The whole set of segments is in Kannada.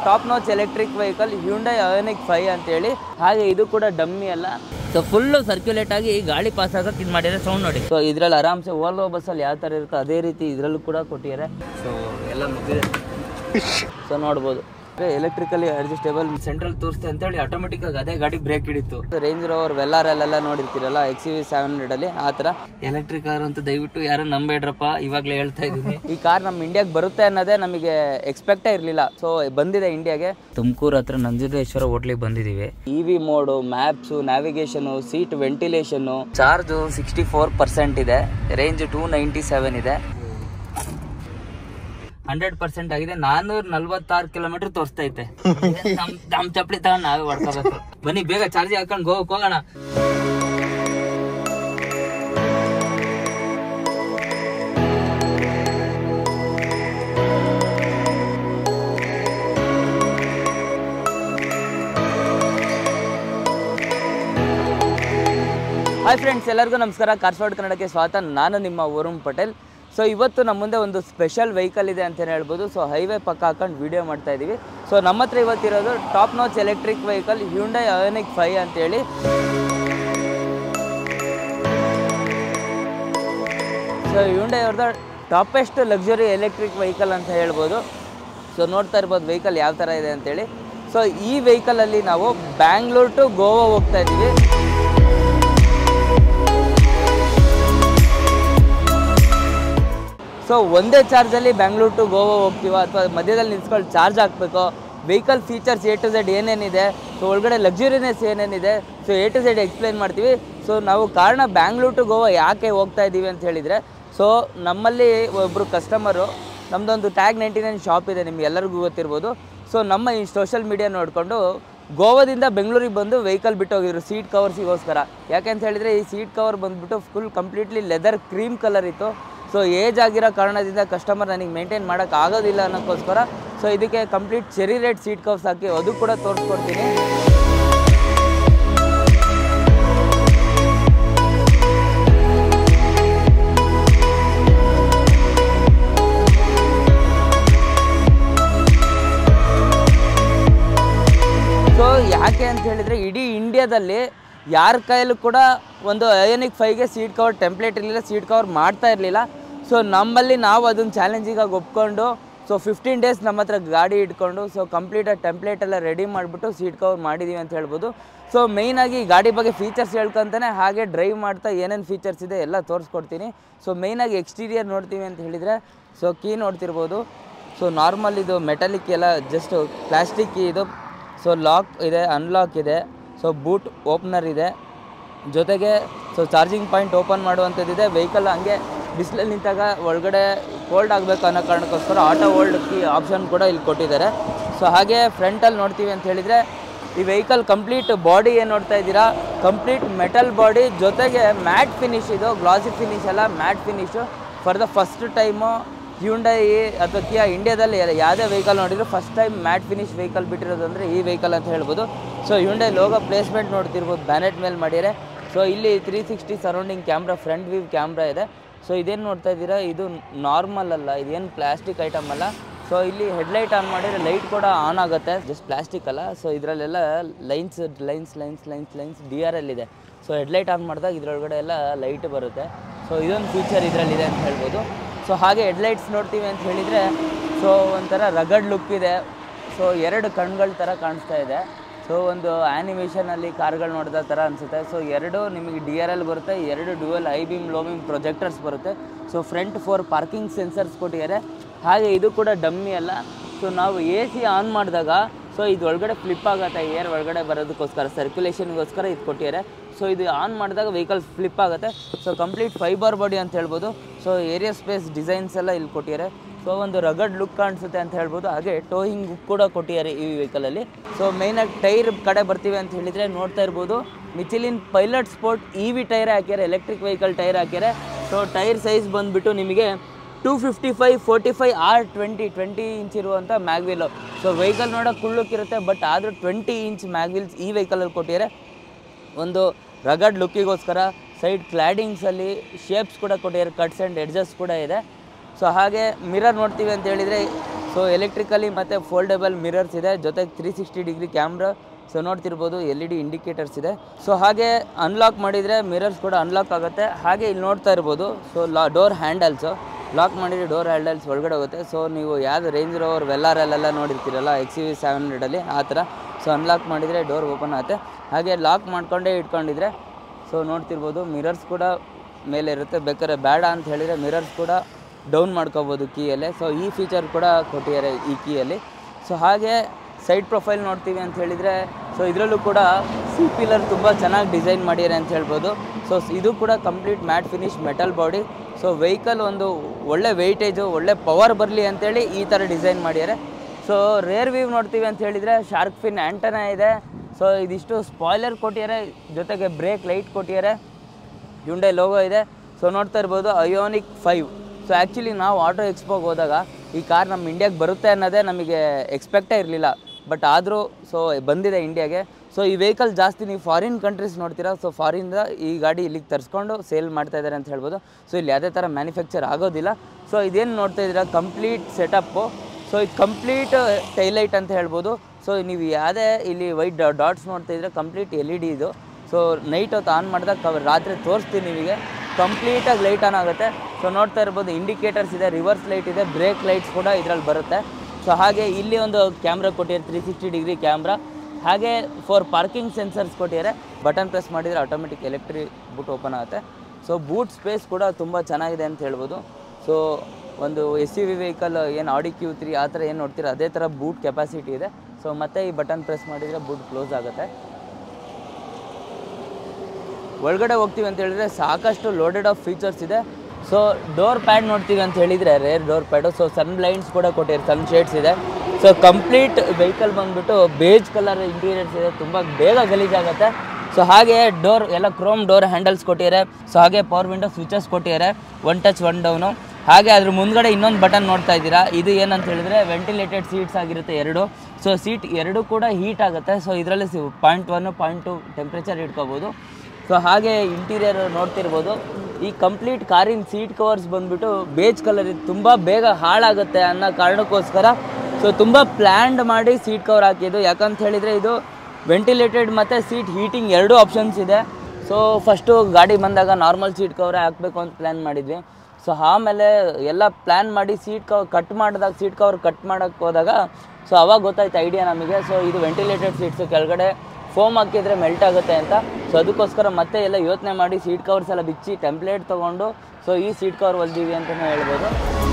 Top notch electric vehicle Hyundai Ioniq five ಅಂತೇಳಿ ಹಾಗೆ ಇದು ಕೂಡ ಡಮ್ಮಿ ಅಲ್ಲ ಸೊ ಫುಲ್ಲು ಸರ್ಕ್ಯುಲೇಟ್ ಆಗಿ ಗಾಳಿ ಪಾಸ್ ಆಗಕ್ಕೆ ಇದು ಮಾಡಿದ್ರೆ ಸೌಂಡ್ ನೋಡಿ ಸೊ ಇದ್ರಲ್ಲಿ ಆರಾಮ್ಸೆ ಓಲ್ವೋ ಬಸ್ಸಲ್ಲಿ ಯಾವ ಥರ ಇರುತ್ತೋ ಅದೇ ರೀತಿ ಇದರಲ್ಲೂ ಕೂಡ ಕೊಟ್ಟಿದ್ದಾರೆ ಸೊ ಎಲ್ಲ ಮುಗಿದಿದೆ ಸೊ ನೋಡ್ಬೋದು ಎಲೆಕ್ಟ್ರಿಕಲಿ ಅಡ್ಜಸ್ಟೇಬಲ್ ಸೆಂಟ್ರಲ್ ತೋರಿಸ್ತೆ ಅಂತೇಳಿ ಆಟೋಮೆಟಿಕ್ ಆಗಿ ಅದೇ ಗಾಡಿ ಬ್ರೇಕ್ ಹಿಡಿತು ರೇಂಜ್ ರೋವರ್ ವೆಲ್ಲಾರಲ್ಲೆಲ್ಲ ನೋಡಿರ್ತೀರಲ್ಲ ಎಕ್ಸ್ ವಿ ಸೆವೆನ್ ಹಂಡ್ರೆಡ್ ಅಲ್ಲಿ ಆ ಥರ ಎಲೆಕ್ಟ್ರಿಕ್ ಕಾರ್ ಅಂತ ದಯವಿಟ್ಟು ಯಾರು ನಂಬೇಡ್ರಪ್ಪ ಇವಾಗಲೇ ಹೇಳ್ತಾ ಇದ್ದೀನಿ ಈ ಕಾರ್ ನಮ್ಮ ಇಂಡಿಯಾಗೆ ಬರುತ್ತೆ ಅನ್ನೋದೇ ನಮಗೆ ಎಕ್ಸ್ಪೆಕ್ಟೇ ಇರಲಿಲ್ಲ ಸೊ ಬಂದಿದೆ ಇಂಡಿಯಾಗೆ ತುಮಕೂರು ಹತ್ರ ನಂಜುಂಡೇಶ್ವರ ಹೋಟ್ಲಿಗೆ ಬಂದಿದ್ದೀವಿ E V mode maps navigation seat ventilation charge sixty four percent ಇದೆ ರೇಂಜ್ ಟೂ ನೈಂಟಿ ಸೆವೆನ್ ಇದೆ ಹಂಡ್ರೆಡ್ ಪರ್ಸೆಂಟ್ ಆಗಿದೆ ನಾನೂರ ನಲ್ವತ್ತಾರು ಕಿಲೋಮೀಟರ್ ತೋರಿಸ್ತೈತೆ ನಮ್ ನಮ್ ಚಪ್ಪಲಿ ತಗೊಂಡ್ ನಾವೇ ಹೊಡ್ಕೋಬೇಕು ಬನ್ನಿ ಬೇಗ ಚಾರ್ಜ್ ಹಾಕೊಂಡು ಗೋವಕ್ ಹೋಗೋಣ ಹಾಯ್ ಫ್ರೆಂಡ್ಸ್ ಎಲ್ಲರಿಗೂ ನಮಸ್ಕಾರ ಕಾರ್ಸ್ವಾಡ್ ಕನ್ನಡಕ್ಕೆ ಸ್ವಾಗತ ನಾನು ನಿಮ್ಮ ವರುಣ್ ಪಟೇಲ್ ಸೊ ಇವತ್ತು ನಮ್ಮ ಮುಂದೆ ಒಂದು ಸ್ಪೆಷಲ್ ವೆಹಿಕಲ್ ಇದೆ ಅಂತಲೇ ಹೇಳ್ಬೋದು ಸೊ ಹೈವೇ ಪಕ್ಕ ಹಾಕೊಂಡು ವಿಡಿಯೋ ಮಾಡ್ತಾ ಇದ್ದೀವಿ ಸೊ ನಮ್ಮ ಹತ್ರ ಇವತ್ತಿರೋದು top notch electric vehicle Hyundai Ioniq five ಅಂತೇಳಿ ಸೊ ಹ್ಯುಂಡೈ ಅವ್ರದ್ದು ಟಾಪೆಸ್ಟ್ ಲಕ್ಸುರಿ ಎಲೆಕ್ಟ್ರಿಕ್ ವೆಹಿಕಲ್ ಅಂತ ಹೇಳ್ಬೋದು ಸೊ ನೋಡ್ತಾ ಇರ್ಬೋದು ವೆಹಿಕಲ್ ಯಾವ ಥರ ಇದೆ ಅಂತೇಳಿ ಸೊ ಈ ವೆಹಿಕಲಲ್ಲಿ ನಾವು ಬ್ಯಾಂಗ್ಳೂರ್ ಟು ಗೋವಾ ಹೋಗ್ತಾ ಇದ್ದೀವಿ ಸೊ ಒಂದೇ ಚಾರ್ಜಲ್ಲಿ ಬ್ಯಾಂಗ್ಳೂರ್ ಟು ಗೋವಾ ಹೋಗ್ತೀವೋ ಅಥವಾ ಮಧ್ಯದಲ್ಲಿ ನಿಂತ್ಕೊಂಡು ಚಾರ್ಜ್ ಹಾಕಬೇಕು vehicle features A to Z ಏನೇನಿದೆ ಸೊ ಒಳಗಡೆ ಲಕ್ಸುರಿನೆಸ್ ಏನೇನಿದೆ so A to Z explain ಮಾಡ್ತೀವಿ ಸೊ ನಾವು ಕಾರಣ ಬ್ಯಾಂಗ್ಳೂರ್ ಟು ಗೋವಾ ಯಾಕೆ ಹೋಗ್ತಾ ಇದ್ದೀವಿ ಅಂತ ಹೇಳಿದರೆ ಸೊ ನಮ್ಮಲ್ಲಿ ಒಬ್ಬರು ಕಸ್ಟಮರು ನಮ್ಮದೊಂದು ಟ್ಯಾಗ್ ನೈಂಟಿ ನೈನ್ ಶಾಪ್ ಇದೆ ನಿಮ್ಗೆ ಎಲ್ಲರಿಗೂ ಗೊತ್ತಿರ್ಬೋದು ಸೊ ನಮ್ಮ ಈ ಸೋಷಲ್ ಮೀಡಿಯಾ ನೋಡಿಕೊಂಡು ಗೋವಾದಿಂದ ಬೆಂಗಳೂರಿಗೆ ಬಂದು ವೆಹಿಕಲ್ ಬಿಟ್ಟು ಹೋಗಿದ್ರು ಸೀಟ್ ಕವರ್ಸಿಗೋಸ್ಕರ ಯಾಕೆ ಅಂತ ಹೇಳಿದರೆ ಈ ಸೀಟ್ ಕವರ್ ಬಂದುಬಿಟ್ಟು full completely leather cream colour ಇತ್ತು ಸೊ ಏಜ್ ಆಗಿರೋ ಕಾರಣದಿಂದ ಕಸ್ಟಮರ್ ನನಗೆ ಮೇಂಟೈನ್ ಮಾಡೋಕ್ಕೆ ಆಗೋದಿಲ್ಲ ಅನ್ನೋಕ್ಕೋಸ್ಕರ ಸೊ ಇದಕ್ಕೆ complete cherry red seat covers ಹಾಕಿ ಅದು ಕೂಡ ತೋರಿಸ್ಕೊಡ್ತೀನಿ ಸೊ ಯಾಕೆ ಅಂತ ಹೇಳಿದರೆ ಇಡೀ ಇಂಡಿಯಾದಲ್ಲಿ ಯಾರ ಕೈಯಲ್ಲೂ ಕೂಡ ಒಂದು ಅಯೋನಿಕ್ ಫೈವ್ಗೆ ಸೀಟ್ ಕವರ್ ಟೆಂಪ್ಲೇಟ್ ಇರಲಿಲ್ಲ ಸೀಟ್ ಕವರ್ ಮಾಡ್ತಾ ಇರಲಿಲ್ಲ ಸೊ ನಮ್ಮಲ್ಲಿ ನಾವು ಅದನ್ನು ಚಾಲೆಂಜಿಗಾಗಿ ಒಪ್ಕೊಂಡು ಸೊ ಫಿಫ್ಟೀನ್ ಡೇಸ್ ನಮ್ಮ ಹತ್ರ ಗಾಡಿ ಇಟ್ಕೊಂಡು ಸೊ ಕಂಪ್ಲೀಟಾಗಿ ಟೆಂಪ್ಲೇಟ್ ಎಲ್ಲ ರೆಡಿ ಮಾಡಿಬಿಟ್ಟು ಸೀಟ್ ಕವರ್ ಮಾಡಿದ್ದೀವಿ ಅಂತ ಹೇಳ್ಬೋದು ಸೊ ಮೇಯ್ನಾಗಿ ಈ ಗಾಡಿ ಬಗ್ಗೆ ಫೀಚರ್ಸ್ ಹೇಳ್ಕೊಂತಾನೆ ಹಾಗೆ ಡ್ರೈವ್ ಮಾಡ್ತಾ ಏನೇನು ಫೀಚರ್ಸ್ ಇದೆ ಎಲ್ಲ ತೋರಿಸ್ಕೊಡ್ತೀನಿ ಸೊ ಮೇಯ್ನಾಗಿ ಎಕ್ಸ್ಟೀರಿಯರ್ ನೋಡ್ತೀವಿ ಅಂತ ಹೇಳಿದರೆ ಸೊ ಕೀ ನೋಡ್ತಿರ್ಬೋದು ಸೊ ನಾರ್ಮಲ್ ಇದು ಮೆಟಲಿಕ್ ಎಲ್ಲ ಜಸ್ಟ್ ಪ್ಲಾಸ್ಟಿಕ್ ಇದು ಸೊ ಲಾಕ್ ಇದೆ ಅನ್ಲಾಕ್ ಇದೆ ಸೊ ಬೂಟ್ ಓಪನರ್ ಇದೆ ಜೊತೆಗೆ ಸೊ ಚಾರ್ಜಿಂಗ್ ಪಾಯಿಂಟ್ ಓಪನ್ ಮಾಡುವಂಥದ್ದಿದೆ ವೆಹಿಕಲ್ ಹಂಗೆ ಬಿಸಿಲಲ್ಲಿ ನಿಂತಾಗ ಒಳಗಡೆ ಕೋಲ್ಡ್ ಆಗಬೇಕು ಅನ್ನೋ ಕಾರಣಕ್ಕೋಸ್ಕರ ಆಟೋ ಓಲ್ಡ್ ಕೀ ಆಪ್ಷನ್ ಕೂಡ ಇಲ್ಲಿ ಕೊಟ್ಟಿದ್ದಾರೆ ಸೊ ಹಾಗೆ ಫ್ರಂಟಲ್ಲಿ ನೋಡ್ತೀವಿ ಅಂತ ಹೇಳಿದರೆ ಈ ವೆಹಿಕಲ್ ಕಂಪ್ಲೀಟ್ ಬಾಡಿ ಏನು ನೋಡ್ತಾ ಇದ್ದೀರಾ ಕಂಪ್ಲೀಟ್ ಮೆಟಲ್ ಬಾಡಿ ಜೊತೆಗೆ ಮ್ಯಾಟ್ ಫಿನಿಶ್ ಇದು ಗ್ಲಾಸಿ ಫಿನಿಶ್ ಅಲ್ಲ matte finish for the first time Hyundai ಅಥವಾ ಕಿಯಾ ಇಂಡಿಯಾದಲ್ಲಿ ಯಾವುದೇ ವೆಹಿಕಲ್ ನೋಡಿದ್ರು first time matte finish vehicle ಬಿಟ್ಟಿರೋದು ಅಂದರೆ ಈ ವೆಹಿಕಲ್ ಅಂತ ಹೇಳ್ಬೋದು ಸೊ ಹ್ಯುಂಡೈ ಲೋಗೋ ಪ್ಲೇಸ್ಮೆಂಟ್ ನೋಡ್ತಿರ್ಬೋದು ಬ್ಯಾನೆಟ್ ಮೇಲೆ ಮಾಡಿದರೆ ಸೊ ಇಲ್ಲಿ three sixty surrounding camera front view camera ಇದೆ ಸೊ ಇದೇನು ನೋಡ್ತಾ ಇದ್ದೀರಾ ಇದು ನಾರ್ಮಲ್ ಅಲ್ಲ ಇದೇನು ಪ್ಲಾಸ್ಟಿಕ್ ಐಟಮ್ ಅಲ್ಲ ಸೊ ಇಲ್ಲಿ ಹೆಡ್ಲೈಟ್ ಆನ್ ಮಾಡಿದರೆ ಲೈಟ್ ಕೂಡ ಆನ್ ಆಗುತ್ತೆ ಜಸ್ಟ್ ಪ್ಲಾಸ್ಟಿಕ್ ಅಲ್ಲ ಸೊ ಇದರಲ್ಲೆಲ್ಲ lines lines lines lines lines D R L ಇದೆ ಸೊ ಹೆಡ್ಲೈಟ್ ಆನ್ ಮಾಡಿದಾಗ ಇದರೊಳಗಡೆ ಎಲ್ಲ ಲೈಟ್ ಬರುತ್ತೆ ಸೊ ಇದೊಂದು ಫೀಚರ್ ಇದರಲ್ಲಿದೆ ಅಂತ ಹೇಳ್ಬೋದು ಸೊ ಹಾಗೆ ಹೆಡ್ಲೈಟ್ಸ್ ನೋಡ್ತೀವಿ ಅಂತ ಹೇಳಿದರೆ ಸೊ ಒಂಥರ ರಗಡ್ ಲುಕ್ ಇದೆ ಸೊ ಎರಡು ಕಣ್ಗಳ ಥರ ಕಾಣಿಸ್ತಾ ಇದೆ ಸೊ ಒಂದು ಆ್ಯನಿಮೇಷನಲ್ಲಿ ಕಾರ್ಗಳು ನೋಡಿದ ಥರ ಅನಿಸುತ್ತೆ ಸೊ ಎರಡು ನಿಮಗೆ ಡಿ ಆರ್ ಎಲ್ ಬರುತ್ತೆ ಎರಡು dual high beam low beam projectors ಬರುತ್ತೆ so front four parking sensors ಕೊಟ್ಟಿದ್ದಾರೆ ಹಾಗೆ ಇದು ಕೂಡ ಡಮ್ಮಿ ಅಲ್ಲ ಸೊ ನಾವು ಎ ಸಿ ಆನ್ ಮಾಡಿದಾಗ ಸೊ ಇದು ಒಳಗಡೆ ಫ್ಲಿಪ್ ಆಗುತ್ತೆ ಏರ್ ಒಳಗಡೆ ಬರೋದಕ್ಕೋಸ್ಕರ ಸರ್ಕ್ಯುಲೇಷನ್ಗೋಸ್ಕರ ಇದು ಕೊಟ್ಟಿದ್ದಾರೆ ಸೊ ಇದು ಆನ್ ಮಾಡಿದಾಗ ವೆಹಿಕಲ್ ಫ್ಲಿಪ್ ಆಗುತ್ತೆ ಸೊ ಕಂಪ್ಲೀಟ್ ಫೈಬರ್ ಬಾಡಿ ಅಂತ ಹೇಳ್ಬೋದು ಸೊ ಏರಿಯಾ ಸ್ಪೇಸ್ ಡಿಸೈನ್ಸ್ ಎಲ್ಲ ಇಲ್ಲಿ ಕೊಟ್ಟಿದ್ದಾರೆ ಸೊ ಒಂದು ರಗಡ್ ಲುಕ್ ಕಾಣಿಸುತ್ತೆ ಅಂತ ಹೇಳ್ಬೋದು ಹಾಗೆ ಟೋಯಿಂಗ್ ಕೂಡ ಕೊಟ್ಟಿದ್ದಾರೆ ಈ ವೆಹಿಕಲಲ್ಲಿ ಸೊ ಮೇಯ್ನಾಗಿ ಟೈರ್ ಕಡೆ ಬರ್ತೀವಿ ಅಂತ ಹೇಳಿದರೆ ನೋಡ್ತಾ ಇರ್ಬೋದು Michelin pilot sport E V tyre ಹಾಕ್ಯಾರೆ ಎಲೆಕ್ಟ್ರಿಕ್ ವೆಹಿಕಲ್ ಟೈರ್ ಹಾಕ್ಯಾರೆ ಸೊ ಟೈರ್ ಸೈಜ್ ಬಂದುಬಿಟ್ಟು ನಿಮಗೆ two fifty five forty five R twenty twenty inch ಇರುವಂಥ ಮ್ಯಾಗ್ವೀಲು ಸೊ ವೆಹಿಕಲ್ ನೋಡೋಕೆ ಕುಳ್ಳಕ್ಕಿರುತ್ತೆ ಬಟ್ ಆದರೂ ಟ್ವೆಂಟಿ ಇಂಚ್ ಮ್ಯಾಗ್ವೀಲ್ಸ್ ಈ ವೆಹಿಕಲಲ್ಲಿ ಕೊಟ್ಟಿದ್ದಾರೆ ಒಂದು ರಗಡ್ ಲುಕ್ಕಿಗೋಸ್ಕರ ಸೈಡ್ ಕ್ಲಾಡಿಂಗ್ಸಲ್ಲಿ ಶೇಪ್ಸ್ ಕೂಡ ಕೊಟ್ಟಿದ್ದಾರೆ ಕಟ್ಸ್ ಆ್ಯಂಡ್ ಎಡ್ಜಸ್ ಕೂಡ ಇದೆ ಸೊ ಹಾಗೆ ಮಿರರ್ ನೋಡ್ತೀವಿ ಅಂತ ಹೇಳಿದರೆ ಸೊ ಎಲೆಕ್ಟ್ರಿಕಲಿ ಮತ್ತು ಫೋಲ್ಡೇಬಲ್ ಮಿರರ್ಸ್ ಇದೆ ಜೊತೆಗೆ three sixty degree camera so ನೋಡ್ತಿರ್ಬೋದು ಎಲ್ ಇ ಡಿ ಇಂಡಿಕೇಟರ್ಸ್ ಇದೆ ಸೊ ಹಾಗೆ ಅನ್ಲಾಕ್ ಮಾಡಿದರೆ ಮಿರರ್ಸ್ ಕೂಡ ಅನ್ಲಾಕ್ ಆಗುತ್ತೆ ಹಾಗೆ ಇಲ್ಲಿ ನೋಡ್ತಾ ಇರ್ಬೋದು ಸೊ ಲಾ ಡೋರ್ ಹ್ಯಾಂಡಲ್ಸು ಲಾಕ್ ಮಾಡಿದರೆ ಡೋರ್ ಹ್ಯಾಂಡಲ್ಸ್ ಒಳಗಡೆ ಹೋಗುತ್ತೆ ಸೊ ನೀವು ಯಾವುದು ರೇಂಜ್ ರೋವರ್ ವೆಲ್ಲಾರಲ್ಲೆಲ್ಲ ನೋಡಿರ್ತೀರಲ್ಲ ಎಕ್ಸ್ ಯು ವಿ ಸೆವೆನ್ ಹಂಡ್ರೆಡಲ್ಲಿ ಆ ಥರ ಸೊ ಅನ್ಲಾಕ್ ಮಾಡಿದರೆ ಡೋರ್ ಓಪನ್ ಆಗುತ್ತೆ ಹಾಗೆ ಲಾಕ್ ಮಾಡ್ಕೊಂಡೇ ಇಟ್ಕೊಂಡಿದ್ರೆ ಸೊ ನೋಡ್ತಿರ್ಬೋದು ಮಿರರ್ಸ್ ಕೂಡ ಮೇಲೆ ಇರುತ್ತೆ ಬೇಕಾದ್ರೆ ಬೇಡ ಅಂತ ಹೇಳಿದರೆ ಮಿರರ್ಸ್ ಕೂಡ ಡೌನ್ ಮಾಡ್ಕೋಬೋದು ಕೀಯಲ್ಲೇ ಸೊ ಈ ಫೀಚರ್ ಕೂಡ ಕೊಟ್ಟಿದ್ದಾರೆ ಈ ಕೀಯಲ್ಲಿ ಸೊ ಹಾಗೆ ಸೈಡ್ ಪ್ರೊಫೈಲ್ ನೋಡ್ತೀವಿ ಅಂತ ಹೇಳಿದರೆ ಸೊ ಇದರಲ್ಲೂ ಕೂಡ ಸಿ ಪಿಲ್ಲರ್ ತುಂಬ ಚೆನ್ನಾಗಿ ಡಿಸೈನ್ ಮಾಡಿದ್ದಾರೆ ಅಂತ ಹೇಳ್ಬೋದು ಸೊ ಇದು ಕೂಡ complete matte finish metal body so vehicle ಒಂದು ಒಳ್ಳೆ ವೆಯ್ಟೇಜು ಒಳ್ಳೆ ಪವರ್ ಬರಲಿ ಅಂತೇಳಿ ಈ ಥರ ಡಿಸೈನ್ ಮಾಡಿದ್ದಾರೆ ಸೊ ರೇರ್ ವ್ಯೂ ನೋಡ್ತೀವಿ ಅಂತ ಹೇಳಿದರೆ ಶಾರ್ಕ್ ಫಿನ್ ಆ್ಯಂಟನ ಇದೆ ಸೊ ಇದಿಷ್ಟು ಸ್ಪಾಯ್ಲರ್ ಕೊಟ್ಟಿದ್ದಾರೆ ಜೊತೆಗೆ ಬ್ರೇಕ್ ಲೈಟ್ ಕೊಟ್ಟಿದ್ದಾರೆ ಯುಂಡೆ ಲೋಗೋ ಇದೆ ಸೊ ನೋಡ್ತಾ ಇರ್ಬೋದು ಅಯೋನಿಕ್ ಫೈವ್ ಸೊ ಆ್ಯಕ್ಚುಲಿ ನಾವು ಆಟೋ ಎಕ್ಸ್ಪೋಗೆ ಹೋದಾಗ ಈ ಕಾರ್ ನಮ್ಮ ಇಂಡಿಯಾಗೆ ಬರುತ್ತೆ ಅನ್ನೋದೇ ನಮಗೆ ಎಕ್ಸ್ಪೆಕ್ಟೇ ಇರಲಿಲ್ಲ ಬಟ್ ಆದರೂ ಸೊ ಬಂದಿದೆ ಇಂಡಿಯಾಗೆ ಸೊ ಈ ವೆಹಿಕಲ್ ಜಾಸ್ತಿ ನೀವು ಫಾರಿನ್ ಕಂಟ್ರೀಸ್ ನೋಡ್ತೀರಾ ಸೊ ಫಾರಿನ್ದ ಈ ಗಾಡಿ ಇಲ್ಲಿಗೆ ತರಿಸ್ಕೊಂಡು ಸೇಲ್ ಮಾಡ್ತಾ ಇದ್ದಾರೆ ಅಂತ ಹೇಳ್ಬೋದು ಸೊ ಇಲ್ಲಿ ಯಾವುದೇ ಥರ ಮ್ಯಾನುಫ್ಯಾಕ್ಚರ್ ಆಗೋದಿಲ್ಲ ಸೊ ಇದೇನು ನೋಡ್ತಾ ಇದ್ದೀರಾ ಕಂಪ್ಲೀಟ್ ಸೆಟಪ್ಪು ಸೊ ಇದು ಕಂಪ್ಲೀಟ್ ಟೈಲೈಟ್ ಅಂತ ಹೇಳ್ಬೋದು ಸೊ ನೀವು ಯಾವುದೇ ಇಲ್ಲಿ ವೈಟ್ ಡಾಟ್ಸ್ ನೋಡ್ತಾ ಇದ್ರೆ ಕಂಪ್ಲೀಟ್ ಎಲ್ ಇ ಡಿ ಇದು ಸೊ ನೈಟ್ ಹೊತ್ತು ಆನ್ ಮಾಡಿದಾಗ ಕ ರಾತ್ರಿ ತೋರಿಸ್ತೀನಿ ನಿಮಗೆ ಕಂಪ್ಲೀಟಾಗಿ ಲೈಟ್ ಆನ್ ಆಗುತ್ತೆ ಸೊ ನೋಡ್ತಾ ಇರ್ಬೋದು ಇಂಡಿಕೇಟರ್ಸ್ ಇದೆ ರಿವರ್ಸ್ ಲೈಟ್ ಇದೆ ಬ್ರೇಕ್ ಲೈಟ್ಸ್ ಕೂಡ ಇದರಲ್ಲಿ ಬರುತ್ತೆ ಸೊ ಹಾಗೆ ಇಲ್ಲಿ ಒಂದು ಕ್ಯಾಮ್ರಾ ಕೊಟ್ಟಿದ್ದಾರೆ ತ್ರೀ ಸಿಕ್ಸ್ಟಿ ಡಿಗ್ರಿ ಕ್ಯಾಮ್ರಾ ಹಾಗೆ ಫಾರ್ ಪಾರ್ಕಿಂಗ್ ಸೆನ್ಸರ್ಸ್ ಕೊಟ್ಟಿದ್ದಾರೆ ಬಟನ್ ಪ್ರೆಸ್ ಮಾಡಿದರೆ ಆಟೋಮೆಟಿಕ್ ಎಲೆಕ್ಟ್ರಿಕ್ ಬೂಟ್ ಓಪನ್ ಆಗುತ್ತೆ ಸೊ ಬೂಟ್ ಸ್ಪೇಸ್ ಕೂಡ ತುಂಬ ಚೆನ್ನಾಗಿದೆ ಅಂತ ಹೇಳ್ಬೋದು ಸೊ ಒಂದು ಎಸ್ ಯು ವಿ ವೆಹಿಕಲ್ ಏನು ಆಡಿ ಕ್ಯೂ ತ್ರೀ ಆ ಥರ ಏನು ನೋಡ್ತೀರ ಅದೇ ಥರ ಬೂಟ್ ಕೆಪಾಸಿಟಿ ಇದೆ ಸೊ ಮತ್ತೆ ಈ ಬಟನ್ ಪ್ರೆಸ್ ಮಾಡಿದರೆ ಬೂಟ್ ಕ್ಲೋಸ್ ಆಗುತ್ತೆ ಒಳಗಡೆ ಹೋಗ್ತೀವಿ ಅಂತ ಹೇಳಿದ್ರೆ ಸಾಕಷ್ಟು ಲೋಡೆಡ್ ಆಫ್ ಫೀಚರ್ಸ್ ಇದೆ ಸೊ ಡೋರ್ ಪ್ಯಾಡ್ ನೋಡ್ತೀವಿ ಅಂತ ಹೇಳಿದರೆ rear door pad so sun blinds ಕೂಡ ಕೊಟ್ಟಿದ್ದಾರೆ ಸನ್ ಶೇಡ್ಸ್ ಇದೆ ಸೊ ಕಂಪ್ಲೀಟ್ ವೆಹಿಕಲ್ ಬಂದ್ಬಿಟ್ಟು ಬೇಜ್ ಕಲರ್ ಇಂಟೀರಿಯರ್ಸ್ ಇದೆ ತುಂಬ ಬೇಗ ಗಲೀಜಾಗುತ್ತೆ ಸೊ ಹಾಗೆ ಡೋರ್ ಎಲ್ಲ ಕ್ರೋಮ್ ಡೋರ್ ಹ್ಯಾಂಡಲ್ಸ್ ಕೊಟ್ಟಿದ್ದಾರೆ ಸೊ ಹಾಗೆ ಪವರ್ ವಿಂಡೋ ಸ್ವಿಚಸ್ ಕೊಟ್ಟಿದ್ದಾರೆ ಒನ್ ಟಚ್ ಒನ್ ಡೌನು ಹಾಗೆ ಅದ್ರ ಮುಂದ್ಗಡೆ ಇನ್ನೊಂದು ಬಟನ್ ನೋಡ್ತಾ ಇದ್ದೀರಾ ಇದು ಏನಂತ ಹೇಳಿದ್ರೆ ವೆಂಟಿಲೇಟೆಡ್ ಸೀಟ್ಸ್ ಆಗಿರುತ್ತೆ ಎರಡು ಸೊ ಸೀಟ್ ಎರಡು ಕೂಡ ಹೀಟ್ ಆಗುತ್ತೆ ಸೊ ಇದರಲ್ಲಿ point one point two temperature ಇಟ್ಕೋಬೋದು ಸೊ ಹಾಗೆ ಇಂಟೀರಿಯರ್ ನೋಡ್ತಿರ್ಬೋದು ಈ ಕಂಪ್ಲೀಟ್ ಕಾರಿನ ಸೀಟ್ ಕವರ್ಸ್ ಬಂದ್ಬಿಟ್ಟು ಬೇಜ್ ಕಲರ್ ಇದು ತುಂಬ ಬೇಗ ಹಾಳಾಗುತ್ತೆ ಅನ್ನೋ ಕಾರಣಕ್ಕೋಸ್ಕರ ಸೊ ತುಂಬ ಪ್ಲ್ಯಾಂಡ್ ಮಾಡಿ ಸೀಟ್ ಕವರ್ ಹಾಕಿದ್ದು ಯಾಕಂತ ಹೇಳಿದರೆ ಇದು ವೆಂಟಿಲೇಟೆಡ್ ಮತ್ತು ಸೀಟ್ ಹೀಟಿಂಗ್ ಎರಡೂ ಆಪ್ಷನ್ಸ್ ಇದೆ ಸೊ ಫಸ್ಟು ಗಾಡಿ ಬಂದಾಗ ನಾರ್ಮಲ್ ಸೀಟ್ ಕವರೇ ಹಾಕಬೇಕು ಅಂತ ಪ್ಲ್ಯಾನ್ ಮಾಡಿದ್ವಿ ಸೊ ಆಮೇಲೆ ಎಲ್ಲ ಪ್ಲ್ಯಾನ್ ಮಾಡಿ ಸೀಟ್ ಕವರ್ ಕಟ್ ಮಾಡಿದಾಗ ಸೀಟ್ ಕವರ್ ಕಟ್ ಮಾಡೋಕ್ಕೆ ಹೋದಾಗ ಸೊ ಅವಾಗ ಗೊತ್ತಾಯ್ತು ಐಡಿಯಾ ನಮಗೆ ಸೊ ಇದು ವೆಂಟಿಲೇಟೆಡ್ ಸೀಟ್ಸು ಕೆಳಗಡೆ ಫೋಮ್ ಹಾಕಿದರೆ ಮೆಲ್ಟ್ ಆಗುತ್ತೆ ಅಂತ ಸೊ ಅದಕ್ಕೋಸ್ಕರ ಮತ್ತೆ ಎಲ್ಲ ಯೋಚನೆ ಮಾಡಿ ಸೀಟ್ ಕವರ್ಸ್ ಎಲ್ಲ ಬಿಚ್ಚಿ ಟೆಂಪ್ಲೇಟ್ ತೊಗೊಂಡು ಸೊ ಈ ಸೀಟ್ ಕವರ್ ಹೊಲ್ದೀವಿ ಅಂತಲೇ ಹೇಳ್ಬೋದು